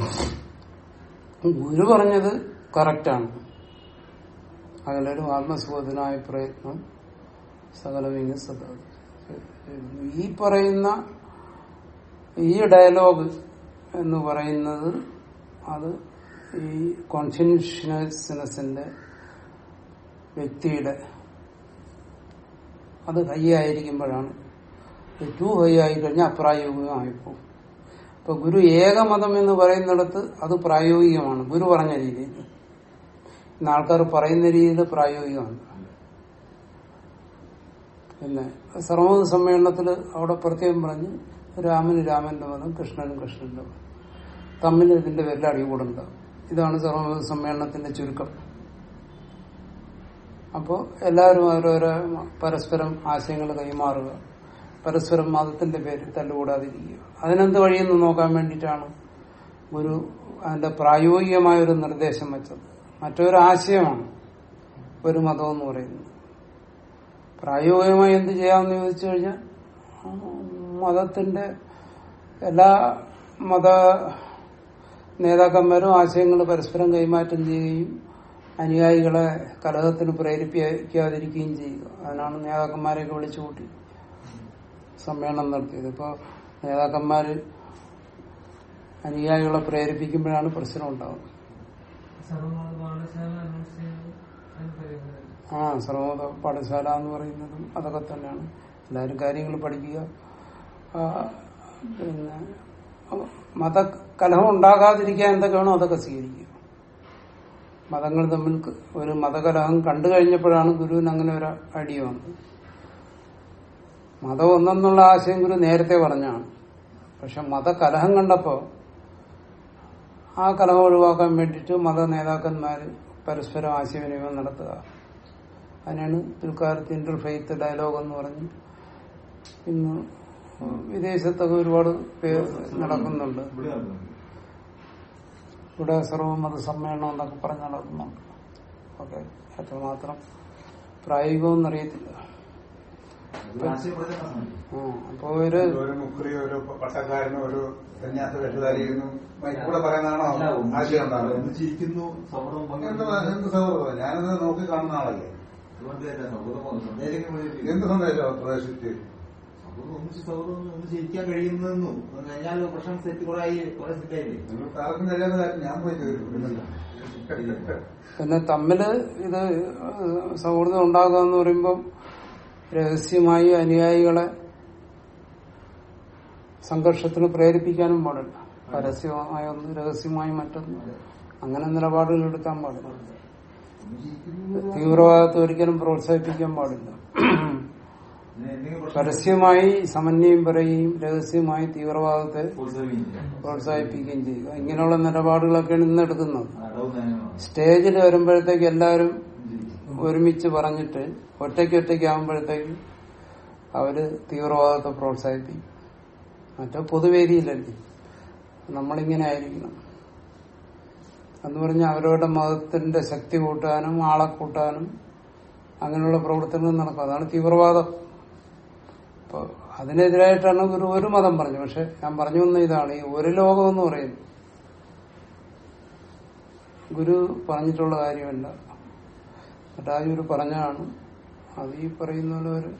[SPEAKER 1] ഗുരു പറഞ്ഞത് കറക്റ്റാണ് അതിലൊരു ആത്മസുഖത്തിനായ പ്രയത്നം സകലവിങ് സദാ ഈ പറയുന്ന ഈ ഡയലോഗ് എന്ന് പറയുന്നത് അത് ഈ കോൺഷ്യൻഷ്യസ്നെസിന്റെ വ്യക്തിയുടെ അത് ഹൈ ആയിരിക്കുമ്പോഴാണ് ടു ഹൈ ആയി കഴിഞ്ഞാൽ അപ്രായോഗികമായിപ്പോകും ഇപ്പൊ ഗുരു ഏകമതം എന്ന് പറയുന്നിടത്ത് അത് പ്രായോഗികമാണ് ഗുരു പറഞ്ഞ രീതിയിൽ ഇന്ന് ആൾക്കാർ പറയുന്ന രീതിയിൽ പ്രായോഗികമാണ് പിന്നെ സർവമത സമ്മേളനത്തിൽ അവിടെ പ്രത്യേകം പറഞ്ഞ് രാമന് രാമന്റെ മതം കൃഷ്ണനും കൃഷ്ണന്റെ മതം തമ്മിൽ ഇതിന്റെ പേരിൽ അടികൂടുണ്ട ഇതാണ് സർവമത സമ്മേളനത്തിന്റെ ചുരുക്കം അപ്പോൾ എല്ലാവരും ഓരോരോ പരസ്പരം ആശയങ്ങൾ കൈമാറുക പരസ്പരം മതത്തിന്റെ പേരിൽ തല്ലുകൂടാതിരിക്കുക അതിനെന്ത് വഴിയെന്ന് നോക്കാൻ വേണ്ടിയിട്ടാണ് ഗുരു അതിന്റെ പ്രായോഗികമായ ഒരു നിർദ്ദേശം വെച്ചത് മറ്റൊരു ആശയമാണ് ഒരു മതം എന്ന് പറയുന്നത് പ്രായോഗികമായി എന്ത് ചെയ്യാമെന്ന് ചോദിച്ചു കഴിഞ്ഞാൽ ആ, മതത്തിന്റെ എല്ലാ മത നേതാക്കന്മാരും ആശയങ്ങൾ പരസ്പരം കൈമാറ്റം ചെയ്യുകയും അനുയായികളെ കലഹത്തിന് പ്രേരിപ്പിക്കാതിരിക്കുകയും ചെയ്യുക അതിനാണ് നേതാക്കന്മാരെയൊക്കെ വിളിച്ചു കൂട്ടി സമ്മേളനം നടത്തിയത് ഇപ്പോ നേതാക്കന്മാര് അനുയായികളെ പ്രേരിപ്പിക്കുമ്പോഴാണ് പ്രശ്നം ഉണ്ടാകുന്നത് ആ സർവമത പാഠശാല എന്ന് പറയുന്നതും അതൊക്കെ തന്നെയാണ് എല്ലാവരും കാര്യങ്ങൾ പഠിക്കുക ആ, പിന്നെ മത കലഹം ഉണ്ടാകാതിരിക്കാൻ എന്തൊക്കെയാണോ അതൊക്കെ സ്വീകരിക്കുക മതങ്ങൾ തമ്മിൽ ക- ഒരു മതകലഹം കണ്ടു കഴിഞ്ഞപ്പോഴാണ് ഗുരുവിന് അങ്ങനെ ഒരു ഐഡിയ വന്നത് മതം ഒന്നെന്നുള്ള ആശയം ഗുരു നേരത്തെ പറഞ്ഞാണ് പക്ഷെ മതകലഹം കണ്ടപ്പോ ആ കലഹം ഒഴിവാക്കാൻ വേണ്ടിയിട്ട് മത നേതാക്കന്മാർ പരസ്പരം ആശയവിനിമയം നടത്തുക അതിനാണ് പിൽക്കാലത്ത് ഇന്റർഫെയ്ത്ത് ഡയലോഗ് എന്ന് പറഞ്ഞ് ഇന്ന് വിദേശത്തൊക്കെ ഒരുപാട് പേര് നടക്കുന്നുണ്ട് ഇവിടെ സർവമത സമ്മേളനം എന്നൊക്കെ പറഞ്ഞ് നടക്കുന്നുണ്ട് ഓക്കെ എത്രമാത്രം പ്രായോഗികമെന്ന് അറിയത്തില്ല ആ അപ്പൊ ഒരു
[SPEAKER 6] ഒരു മുക്രി ഒരു പട്ടക്കാരനും ഒരു സന്യാസ വേഷധാരിയും കൂടെ പറയുന്നതാണോ ആശയം ഉണ്ടാകുന്നത്
[SPEAKER 4] എന്ന് ചിരിക്കുന്നു സമ്മതം
[SPEAKER 6] എന്ത് എന്ത് സൗഹൃദം ഞാനത് നോക്കി കാണുന്ന ആളല്ലേ
[SPEAKER 4] അതുകൊണ്ടല്ല സൗഹൃദം സന്ദേശം
[SPEAKER 6] എന്ത് സന്ദേശം പ്രദേശിച്ച്
[SPEAKER 4] സൗഹൃദം ഒന്നിച്ച് സൗഹൃദം ഒന്ന് ചിരിക്കാൻ കഴിയുന്നു കഴിഞ്ഞാൽ പ്രശ്നം സെറ്റ് കുറെ ആയി കുറെ സെറ്റായില്ലേ
[SPEAKER 6] നിങ്ങൾ താർക്കും കഴിയാത്ത കാര്യം ഞാൻ പോയി ചെയ്തിട്ടു
[SPEAKER 1] പിന്നെ തമ്മില് ഇത് സൗഹൃദം ഉണ്ടാകുക എന്ന് പറയുമ്പം രഹസ്യമായി അനുയായികളെ സംഘർഷത്തിന് പ്രേരിപ്പിക്കാനും പാടില്ല പരസ്യമായ ഒന്ന് രഹസ്യമായി മറ്റൊന്ന് അങ്ങനെ നിലപാടുകൾ എടുക്കാൻ പാടില്ല
[SPEAKER 4] ഒന്ന് ചിരിക്കുന്നു
[SPEAKER 1] തീവ്രവാദത്തെ ഒരിക്കലും പ്രോത്സാഹിപ്പിക്കാൻ പാടില്ല
[SPEAKER 4] എന്തെങ്കിലും പ്രശ്നം
[SPEAKER 1] പരസ്യമായി സമന്വയം പറയുകയും രഹസ്യമായി തീവ്രവാദത്തെ
[SPEAKER 4] പ്രോത്സാഹിപ്പിക്കില്ല.
[SPEAKER 1] പ്രോത്സാഹിപ്പിക്കുകയും ചെയ്യുക ഇങ്ങനെയുള്ള നിലപാടുകളൊക്കെയാണ് ഇന്ന് എടുക്കുന്നത്
[SPEAKER 4] ആ, അടവ് നയമാണ്.
[SPEAKER 1] സ്റ്റേജിൽ വരുമ്പോഴത്തേക്ക് എല്ലാവരും
[SPEAKER 4] ചിരിക്കും.
[SPEAKER 1] ഒരുമിച്ച് പറഞ്ഞിട്ട് ഒറ്റയ്ക്ക് ഒറ്റയ്ക്ക് ആകുമ്പോഴത്തേക്ക് അവര് തീവ്രവാദത്തെ പ്രോത്സാഹിപ്പിക്കും മറ്റേ പൊതുവേദിയിലല്ലേ നമ്മളിങ്ങനെ ആയിരിക്കണം എന്ന് പറഞ്ഞാൽ അവരവരുടെ മതത്തിന്റെ ശക്തി കൂട്ടാനും ആളെ കൂട്ടാനും അങ്ങനെയുള്ള പ്രവർത്തനങ്ങൾ നടക്കും അതാണ് തീവ്രവാദം അപ്പൊ അതിനെതിരായിട്ടാണ് ഗുരു ഒരു മതം പറഞ്ഞു പക്ഷെ ഞാൻ പറഞ്ഞു വന്ന ഇതാണ് ഈ ഒരു ലോകം എന്ന് പറയുന്നത് ഗുരു പറഞ്ഞിട്ടുള്ള കാര്യമല്ല ഭട്ടാചൂര് പറഞ്ഞാണ് അത് ഈ പറയുന്ന പോലെ ഒരു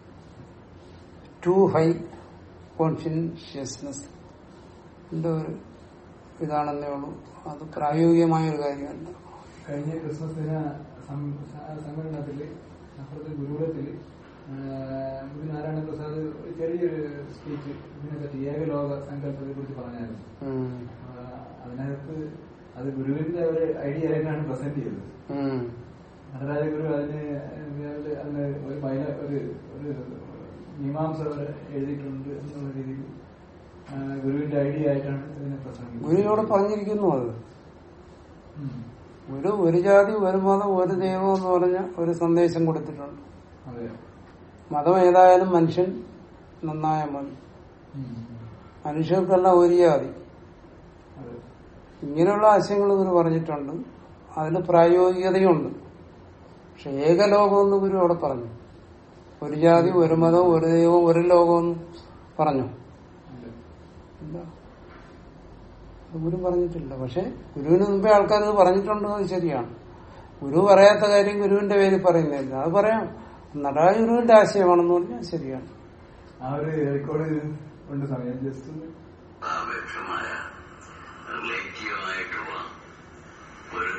[SPEAKER 1] ടു ഹൈ കോൺഷ്യൻഷ്യസ്നെസ് ഒരു ഇതാണെന്നേ ഉള്ളൂ അത് പ്രായോഗികമായ ഒരു കാര്യമല്ല
[SPEAKER 2] കഴിഞ്ഞ ക്രിസ്മസ് ദിന സം- സമ്മേളനത്തില് അപ്പുറത്ത് ഗുരുകുലത്തില് ആ, ഗുരു നാരായണ പ്രസാദ് ഒരു ചെറിയൊരു സ്പീച്ച് ഇതിനെപ്പറ്റി ഏകലോക സങ്കല്പത്തെ കുറിച്ച് പറഞ്ഞായിരുന്നു
[SPEAKER 1] ഉം.
[SPEAKER 2] ആ, അതിനകത്ത് അത് ഗുരുവിന്റെ ഒരു ഐഡിയ ആയിട്ടാണ് പ്രസന്റ് ചെയ്തത്
[SPEAKER 1] ഉം.
[SPEAKER 2] നടരാജ ഗുരു അതിന് അതിന് അതിന് ഒരു ബൈല ഒരു ഒരു മീമാംസ വരെ എഴുതിയിട്ടുണ്ട് എന്നുള്ള രീതിയിൽ ആ, ഗുരുവിന്റെ ഐഡിയ ആയിട്ടാണ് ഇതിനെ പ്രസംഗിക്കുന്നത്
[SPEAKER 1] ഗുരു ഇവിടെ പറഞ്ഞിരിക്കുന്നു അത്
[SPEAKER 2] ഉം.
[SPEAKER 1] ഗുരു ഒരു ജാതി ഒരു മതം ഒരു ദൈവം എന്ന് പറഞ്ഞ ഒരു സന്ദേശം കൊടുത്തിട്ടുണ്ട്
[SPEAKER 2] അതെ
[SPEAKER 1] മതം ഏതായാലും മനുഷ്യൻ നന്നായ മതി
[SPEAKER 2] ഉം.
[SPEAKER 1] മനുഷ്യർക്കെല്ലാം ഒരു ജാതി
[SPEAKER 2] അതെ
[SPEAKER 1] ഇങ്ങനെയുള്ള ആശയങ്ങൾ ഗുരു പറഞ്ഞിട്ടുണ്ട് അതിന് പ്രായോഗികതയുണ്ട് പക്ഷെ ഏകലോകം എന്ന് ഗുരു അവിടെ പറഞ്ഞു ഒരു ജാതി ഒരു മതം ഒരു ദൈവം ഒരു ലോകം എന്ന് പറഞ്ഞു
[SPEAKER 2] അതെ
[SPEAKER 1] ഇല്ല അത് ഗുരു പറഞ്ഞിട്ടില്ല പക്ഷെ ഗുരുവിന് മുമ്പേ ആൾക്കാർ ഇത് പറഞ്ഞിട്ടുണ്ട് അത് ശരിയാണ് ഗുരു പറയാത്ത കാര്യം ഗുരുവിന്റെ പേരിൽ പറയുന്നില്ല അത് പറയാം നടരാജ ഗുരുവിന്റെ ആശയമാണെന്ന് പറഞ്ഞാൽ ശരിയാണ്
[SPEAKER 2] ആ ഒരു റെക്കോർഡ് ഉണ്ട് സമയം ജസ്റ്റ്
[SPEAKER 7] ആപേക്ഷമായ റിലേറ്റീവായിട്ടുള്ള ഒരു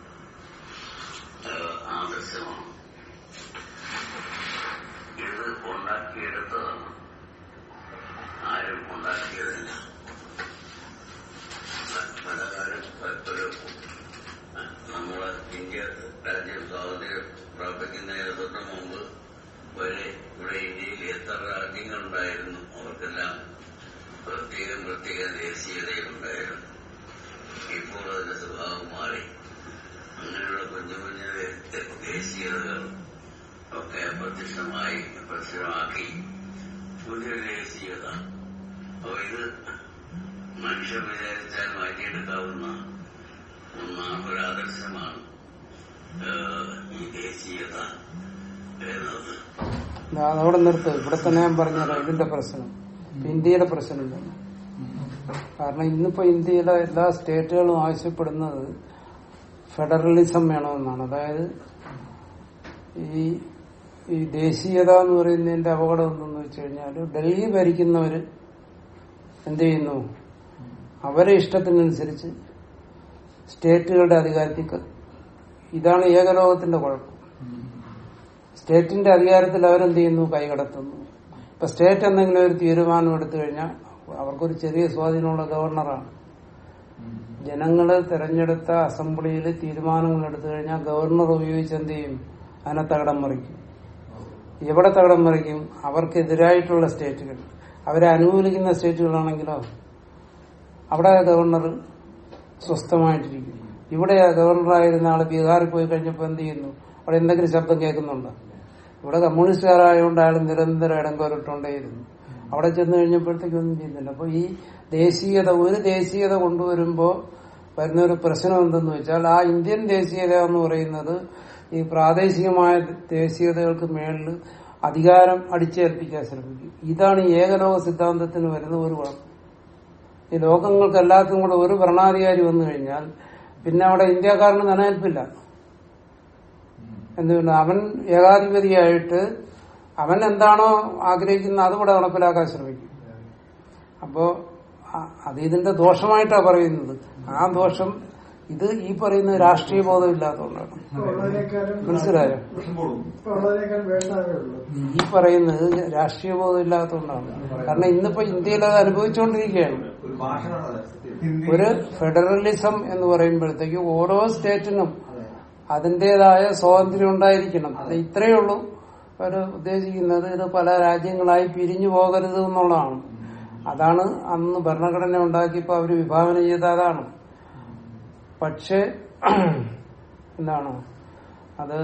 [SPEAKER 7] ഏഹ്, ആദർശമാണ് ഇത് ഉണ്ടാക്കിയെടുത്തതാണ് ആരും ഉണ്ടാക്കിയതല്ല പലകാലം പലപ്പോഴും നമ്മള് ഇന്ത്യ രാജ്യം സ്വാതന്ത്ര്യം പ്രാപിക്കുന്നതിന് തൊട്ട് മുമ്പ് വരെ ഇവിടെ ഇന്ത്യയിൽ എത്ര രാജ്യങ്ങളുണ്ടായിരുന്നു അവർക്കെല്ലാം പ്രത്യേകം പ്രത്യേക ദേശീയതയുണ്ടായിരുന്നു ഇപ്പോൾ അതിന്റെ സ്വഭാവം മാറി അങ്ങനെയുള്ള കുഞ്ഞു കുഞ്ഞു ദേ- ദേശീയതകൾ ഒക്കെ അപ്രത്യക്ഷമായി അപ്രത്യക്ഷമാക്കി പുതിയ ദേശീയത അപ്പൊ ഇത് മനുഷ്യൻ വിചാരിച്ചാൽ മാറ്റിയെടുക്കാവുന്ന ഒന്നാണ് ഒരു ആദർശമാണ് ഏഹ്, ഈ ദേശീയത എന്നത്
[SPEAKER 1] ദാ അതവിടെ നിർത്ത് ഇവിടെ തന്നെ ഞാൻ പറഞ്ഞുതരാം ഇതിന്റെ പ്രശ്നം ഇപ്പൊ ഇന്ത്യയുടെ പ്രശ്നം തന്നെ കാരണം ഇന്നിപ്പോ ഇന്ത്യയിലെ എല്ലാ സ്റ്റേറ്റുകളും ആവശ്യപ്പെടുന്നത് ഫെഡറലിസം വേണമെന്നാണ് അതായത് ഈ ഈ ദേശീയത എന്ന് പറയുന്നതിന്റെ അപകടം എന്തെന്ന് വെച്ച് കഴിഞ്ഞാൽ ഡൽഹി ഭരിക്കുന്നവര് എന്ത് ചെയ്യുന്നു അവരെ ഇഷ്ടത്തിനനുസരിച്ച് സ്റ്റേറ്റുകളുടെ അധികാരത്തിൽ ക- ഇതാണ് ഏകലോകത്തിന്റെ കുഴപ്പം സ്റ്റേറ്റിന്റെ അധികാരത്തിൽ അവരെന്ത് ചെയ്യുന്നു കൈകടത്തുന്നു ഇപ്പൊ സ്റ്റേറ്റ് എന്തെങ്കിലും ഒരു തീരുമാനം എടുത്തു കഴിഞ്ഞാൽ അവർക്കൊരു ചെറിയ സ്വാധീനമുള്ള ഗവർണറാണ് ജനങ്ങള് തെരഞ്ഞെടുത്ത അസംബ്ലിയിൽ തീരുമാനങ്ങൾ എടുത്തു കഴിഞ്ഞാൽ ഗവർണർ ഉപയോഗിച്ച് എന്ത് ചെയ്യും അതിനെ തകടം മറിക്കും എവിടെ തകടം മറിക്കും അവർക്കെതിരായിട്ടുള്ള സ്റ്റേറ്റുകൾ അവരെ അനുകൂലിക്കുന്ന സ്റ്റേറ്റുകളാണെങ്കിലോ അവിടെ ഗവർണർ സ്വസ്ഥമായിട്ടിരിക്കും ഇവിടെ ഗവർണറായിരുന്ന ആള് ബീഹാറിൽ പോയി കഴിഞ്ഞപ്പോൾ എന്ത് ചെയ്യുന്നു അവിടെ എന്തെങ്കിലും ശബ്ദം കേൾക്കുന്നുണ്ടോ ഇവിടെ കമ്മ്യൂണിസ്റ്റുകാരായതുകൊണ്ട് അയാൾ നിരന്തരം ഇടങ്കോലിട്ടുകൊണ്ടേയിരുന്നു അവിടെ ചെന്ന് കഴിഞ്ഞപ്പോഴത്തേക്ക് ഒന്നും ചെയ്യുന്നില്ല അപ്പൊ ഈ ദേശീയത ഒരു ദേശീയത കൊണ്ടുവരുമ്പോ വരുന്ന ഒരു പ്രശ്നം എന്തെന്ന് വെച്ചാൽ ആ ഇന്ത്യൻ ദേശീയത എന്ന് പറയുന്നത് ഈ പ്രാദേശികമായ ദേശീയതകൾക്ക് മേളിൽ അധികാരം അടിച്ചേൽപ്പിക്കാൻ ശ്രമിക്കും ഇതാണ് ഈ ഏകലോക സിദ്ധാന്തത്തിന് വരുന്ന ഒരു കുഴപ്പം ഈ ലോകങ്ങൾക്ക് എല്ലാത്തിനും കൂടെ ഒരു ഭരണാധികാരി വന്നു കഴിഞ്ഞാൽ പിന്നെ അവിടെ ഇന്ത്യക്കാരന് നിലനിൽപ്പില്ല എന്തുകൊണ്ട് അവൻ ഏകാധിപതിയായിട്ട് അവൻ എന്താണോ ആഗ്രഹിക്കുന്നത് അതുകൂടെ നടപ്പിലാക്കാൻ ശ്രമിക്കും അപ്പോ അ- അത് ഇതിന്റെ ദോഷമായിട്ടാ പറയുന്നത് ആ ദോഷം ഇത് ഈ പറയുന്ന രാഷ്ട്രീയ ബോധം ഇല്ലാത്തതുകൊണ്ടാണ്
[SPEAKER 3] ഇപ്പൊ ഉള്ളതിനേക്കാളും
[SPEAKER 1] മനസ്സിലായോ
[SPEAKER 3] ഇപ്പൊ ഉള്ളതിനേക്കാൾ വേണ്ടതേ ഉള്ളൂ
[SPEAKER 1] ഈ പറയുന്നത് രാഷ്ട്രീയ ബോധം ഇല്ലാത്തതുകൊണ്ടാണ് കാരണം ഇന്നിപ്പോ ഇന്ത്യയിൽ അത് അനുഭവിച്ചുകൊണ്ടിരിക്കുകയാണ്
[SPEAKER 4] ഒരു ഭാഷയാണ് അത് സത്യം.
[SPEAKER 1] ഒരു ഫെഡറലിസം എന്ന് പറയുമ്പോഴത്തേക്ക് ഓരോ സ്റ്റേറ്റിനും അതിന്റേതായ സ്വാതന്ത്ര്യം ഉണ്ടായിരിക്കണം അത് ഇത്രയേ ഉള്ളൂ അവർ ഉദ്ദേശിക്കുന്നത് ഇത് പല രാജ്യങ്ങളായി പിരിഞ്ഞു പോകരുത് എന്നുള്ളതാണ് അതാണ് അന്ന് ഭരണഘടന ഉണ്ടാക്കിയപ്പോൾ അവർ വിഭാവന ചെയ്ത അതാണ് പക്ഷെ എന്താണ് അത്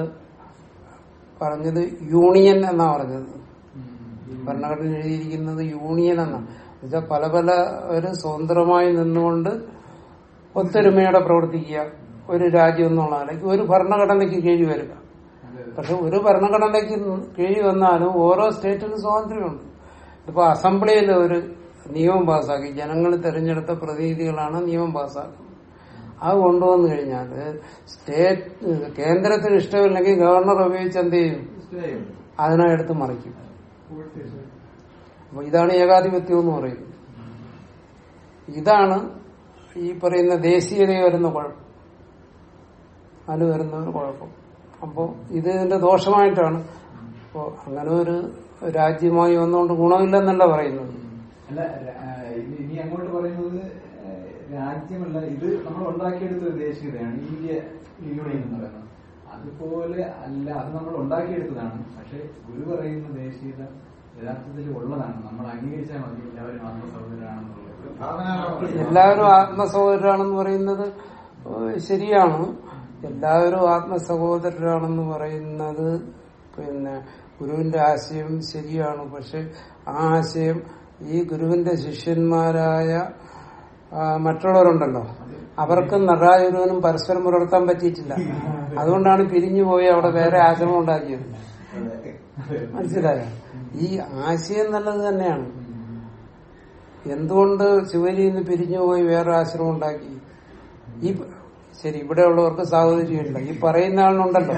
[SPEAKER 1] പറഞ്ഞത് യൂണിയൻ എന്നാ പറഞ്ഞത് ഭരണഘടന എഴുതിയിരിക്കുന്നത് യൂണിയൻ എന്നാണ് എന്നുവെച്ചാൽ പല പല ഒരു സ്വതന്ത്രമായി നിന്നുകൊണ്ട് ഒത്തൊരുമയോടെ പ്രവർത്തിക്കുക ഒരു രാജ്യം എന്നുള്ള നിലയ്ക്ക് ഒരു ഭരണഘടനയ്ക്ക് കീഴ് വരിക പക്ഷെ ഒരു ഭരണഘടനയ്ക്ക് കീഴ് വന്നാലും ഓരോ സ്റ്റേറ്റിനും സ്വാതന്ത്ര്യമുണ്ട് ഇപ്പൊ അസംബ്ലിയിൽ ഒരു നിയമം പാസ്സാക്കി ജനങ്ങൾ തെരഞ്ഞെടുത്ത പ്രതിനിധികളാണ് നിയമം പാസ്സാക്കുന്നത് അത് കൊണ്ടുവന്നു കഴിഞ്ഞാൽ സ്റ്റേറ്റ് കേന്ദ്രത്തിന് ഇഷ്ടമില്ലെങ്കിൽ ഗവർണർ ഉപയോഗിച്ച് എന്ത് ചെയ്യും
[SPEAKER 4] ഇഷ്ടമായോ?
[SPEAKER 1] അതിനെ എടുത്ത് മറിക്കും അപ്പൊ ഇതാണ് ഏകാധിപത്യം എന്ന് പറയുന്നത് ഇതാണ് ഈ പറയുന്ന ദേശീയതയിൽ വരുന്ന കുഴപ്പം അതിന് വരുന്ന ഒരു കുഴപ്പം അപ്പോ ഇത് ഇതിന്റെ ദോഷമായിട്ടാണ് അപ്പോ അങ്ങനെ ഒരു രാജ്യമായി വന്നുകൊണ്ട് ഗുണമില്ലെന്നല്ല പറയുന്നത്
[SPEAKER 2] അല്ല ര- ആ, ഇനി ഇനി അങ്ങോട്ട് പറയുന്നത് ആ, രാജ്യമല്ല ഇത് നമ്മൾ ഉണ്ടാക്കിയെടുത്ത ഒരു ദേശീയതയാണ് ഇന്ത്യ യൂണിയൻ എന്ന് പറയുന്നത് അതുപോലെ അല്ല അത് നമ്മൾ ഉണ്ടാക്കിയെടുത്തതാണ് പക്ഷെ ഗുരു പറയുന്ന ദേശീയത യഥാർത്ഥത്തിൽ ഉള്ളതാണ് നമ്മൾ അംഗീകരിച്ചാൽ മതി എല്ലാവരും ആത്മസഹോദരാണെന്നുള്ളത്
[SPEAKER 4] ഭാവന
[SPEAKER 1] എല്ലാവരും ആത്മസഹോദരാണെന്ന് പറയുന്നത് ഏഹ് ശരിയാണ് എല്ലാവരും ആത്മസഹോദരരാണെന്ന് പറയുന്നത് പിന്നെ ഗുരുവിന്റെ ആശയം ശരിയാണ് പക്ഷെ ആ ആശയം ഈ ഗുരുവിന്റെ ശിഷ്യന്മാരായ ആ, മറ്റുള്ളവരുണ്ടല്ലോ അവർക്ക് നടരാജുരുവിനും പരസ്പരം പുലർത്താൻ പറ്റിയിട്ടില്ല അതുകൊണ്ടാണ് പിരിഞ്ഞു പോയി അവിടെ വേറെ ആശ്രമം ഉണ്ടാക്കിയത് മനസ്സിലായോ ഈ ആശയം നല്ലത് തന്നെയാണ് എന്തുകൊണ്ട് ശിവരിയിൽ നിന്ന് പിരിഞ്ഞുപോയി വേറെ ആശ്രമം ഉണ്ടാക്കി ഈ ശരി ഇവിടെയുള്ളവർക്ക് സാഹോദര്യമില്ല ഈ പറയുന്ന ആളിനുണ്ടല്ലോ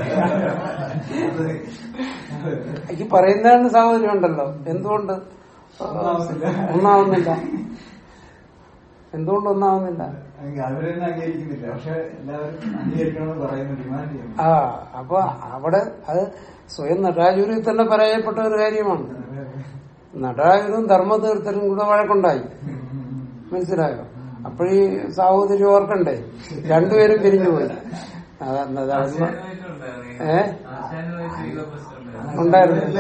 [SPEAKER 1] ഈ പറയുന്ന ആളിന് സാഹോദര്യം ഉണ്ടല്ലോ എന്തുകൊണ്ട്
[SPEAKER 2] ഒന്നാവുന്നില്ല.
[SPEAKER 1] ഒന്നാവുന്നില്ല എന്തുകൊണ്ട് ഒന്നാവുന്നില്ല
[SPEAKER 2] അവരെന്നെ അംഗീകരിക്കുന്നില്ല പക്ഷെ എല്ലാവരും അംഗീകരിക്കണമെന്ന് പറയുന്നു ഡിമാൻഡ് ചെയ്യുന്നു
[SPEAKER 1] ആ അപ്പൊ അവിടെ അത് സ്വയം നടരാജൂരിൽ തന്നെ പറയപ്പെട്ട ഒരു കാര്യമാണ് നടരാജൂരും ധർമ്മതീർത്ഥനും കൂടെ വഴക്കുണ്ടായി മനസ്സിലായോ അപ്പോഴീ സാഹോദര്യം ഓർക്കണ്ടേ രണ്ടുപേരും പിരിഞ്ഞുപോയി അതാണ് അതാണ് ഏ ഉണ്ടായിരുന്നു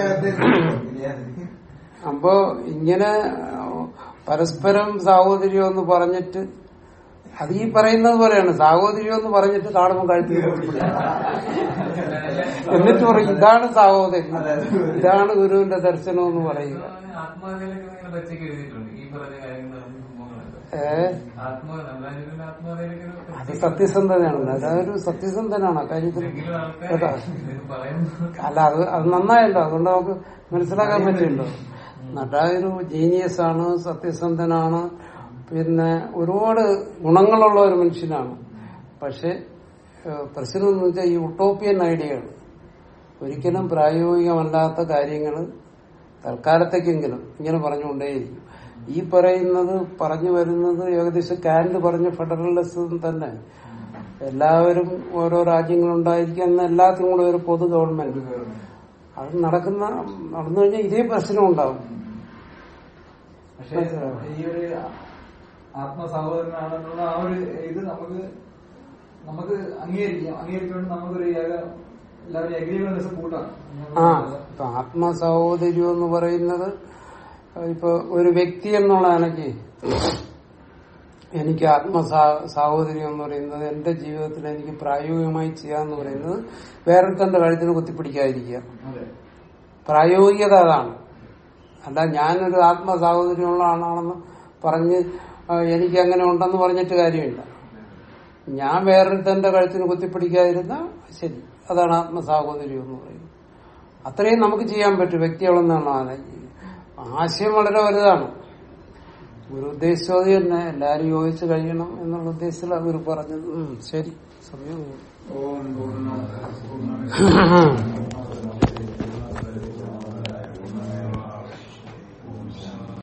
[SPEAKER 1] അപ്പോ ഇങ്ങനെ പരസ്പരം സാഹോദര്യം എന്ന് പറഞ്ഞിട്ട് അത് ഈ പറയുന്നത് പോലെയാണ് സാഹോദര്യം എന്ന് പറഞ്ഞിട്ട് കാണുമ്പോൾ കഴുത്തി എന്നിട്ട് പറയും ഇതാണ് സാഹോദര്യം ഇതാണ് ഗുരുവിന്റെ ദർശനം എന്ന് പറയുക
[SPEAKER 8] ആത്മകഥയിലൊക്കെ ഇങ്ങനെ പച്ചയ്ക്ക് എഴുതിയിട്ടുണ്ട് ഈ പറഞ്ഞ കാര്യങ്ങളും സംഭവങ്ങളൊക്കെ
[SPEAKER 1] ഏ
[SPEAKER 8] ആത്മകഥ നമ്മളതിന്റെ ആത്മകഥയിലൊക്കെ ഒരു
[SPEAKER 1] അത് സത്യസന്ധതയാണ് അതൊരു സത്യസന്ധനാണ് അക്കാര്യത്തിൽ
[SPEAKER 8] എന്തെങ്കിലും ആൾക്കാർ
[SPEAKER 1] കേട്ടോ
[SPEAKER 8] ഇത് പറയുന്നു
[SPEAKER 1] അല്ല അത് അത് നന്നായല്ലോ അതുകൊണ്ട് നമുക്ക് മനസ്സിലാക്കാൻ പറ്റുമല്ലോ നടരാജൊരു ജീനിയസ് ആണ് സത്യസന്ധനാണ് പിന്നെ ഒരുപാട് ഗുണങ്ങളുള്ള ഒരു മനുഷ്യനാണ് പക്ഷെ ഏഹ്, പ്രശ്നം എന്ന് വെച്ചാൽ ഈ ഉട്ടോപ്പിയൻ ഐഡിയകൾ ഒരിക്കലും പ്രായോഗികമല്ലാത്ത കാര്യങ്ങൾ തൽക്കാലത്തേക്കെങ്കിലും ഇങ്ങനെ പറഞ്ഞുകൊണ്ടേയിരിക്കും ഈ പറയുന്നത് പറഞ്ഞു വരുന്നത് ഏകദേശം കാൻഡ് പറഞ്ഞ ഫെഡറലിസം തന്നെ എല്ലാവരും ഓരോ രാജ്യങ്ങളുണ്ടായിരിക്കുക എന്ന എല്ലാത്തിനും കൂടെ ഒരു പൊതു ഗവൺമെന്റ് അത് നടക്കുന്ന നടന്നു കഴിഞ്ഞാൽ ഇതേ പ്രശ്നം ഉണ്ടാവും
[SPEAKER 2] പക്ഷെ ഈ ഒരു ആത്മസഹോദരനാണെന്നുള്ള ആ ഒരു ഇത് നമുക്ക് നമുക്ക് അംഗീകരിക്കാം അംഗീകരിച്ചുകൊണ്ട് നമുക്കൊരു ഏക എല്ലാവരും എഗ്രിമെന്റ്സ് കൂട്ടാം
[SPEAKER 1] ആ ഇപ്പൊ ആത്മസഹോദര്യം എന്ന് പറയുന്നത് ഇപ്പൊ ഒരു വ്യക്തി എന്നുള്ള നിലയ്ക്ക് എനിക്ക് ആത്മസാ സാഹോദര്യം എന്ന് പറയുന്നത് എന്റെ ജീവിതത്തിൽ എനിക്ക് പ്രായോഗികമായി ചെയ്യാന്ന് പറയുന്നത് വേറൊരുത്തന്റെ കഴുത്തിന് കുത്തിപ്പിടിക്കാതിരിക്കുക
[SPEAKER 2] അതെ
[SPEAKER 1] പ്രായോഗികത അതാണ് അല്ല ഞാനൊരു ആത്മസാഹോദര്യമുള്ള ആളാണെന്ന് പറഞ്ഞ് ആ, എനിക്ക് അങ്ങനെ ഉണ്ടെന്ന് പറഞ്ഞിട്ട് കാര്യമില്ല ഞാൻ വേറൊരുത്തന്റെ കഴുത്തിന് കുത്തിപ്പിടിക്കാതിരുന്ന ശരി അതാണ് ആത്മസാഹോദര്യം എന്ന് പറയുന്നത് അത്രയും നമുക്ക് ചെയ്യാൻ പറ്റും വ്യക്തികളെന്നാണ് ആശയം വളരെ വലുതാണ് ഒരു ഉദ്ദേശിച്ചത് തന്നെ എല്ലാരും യോജിച്ച് കഴിയണം എന്നുള്ള ഉദ്ദേശത്തിലാണ് അവർ പറഞ്ഞത് ഉം, ശരി സമയം
[SPEAKER 2] ഓം പൂർണ്ണ പൂർണ്ണ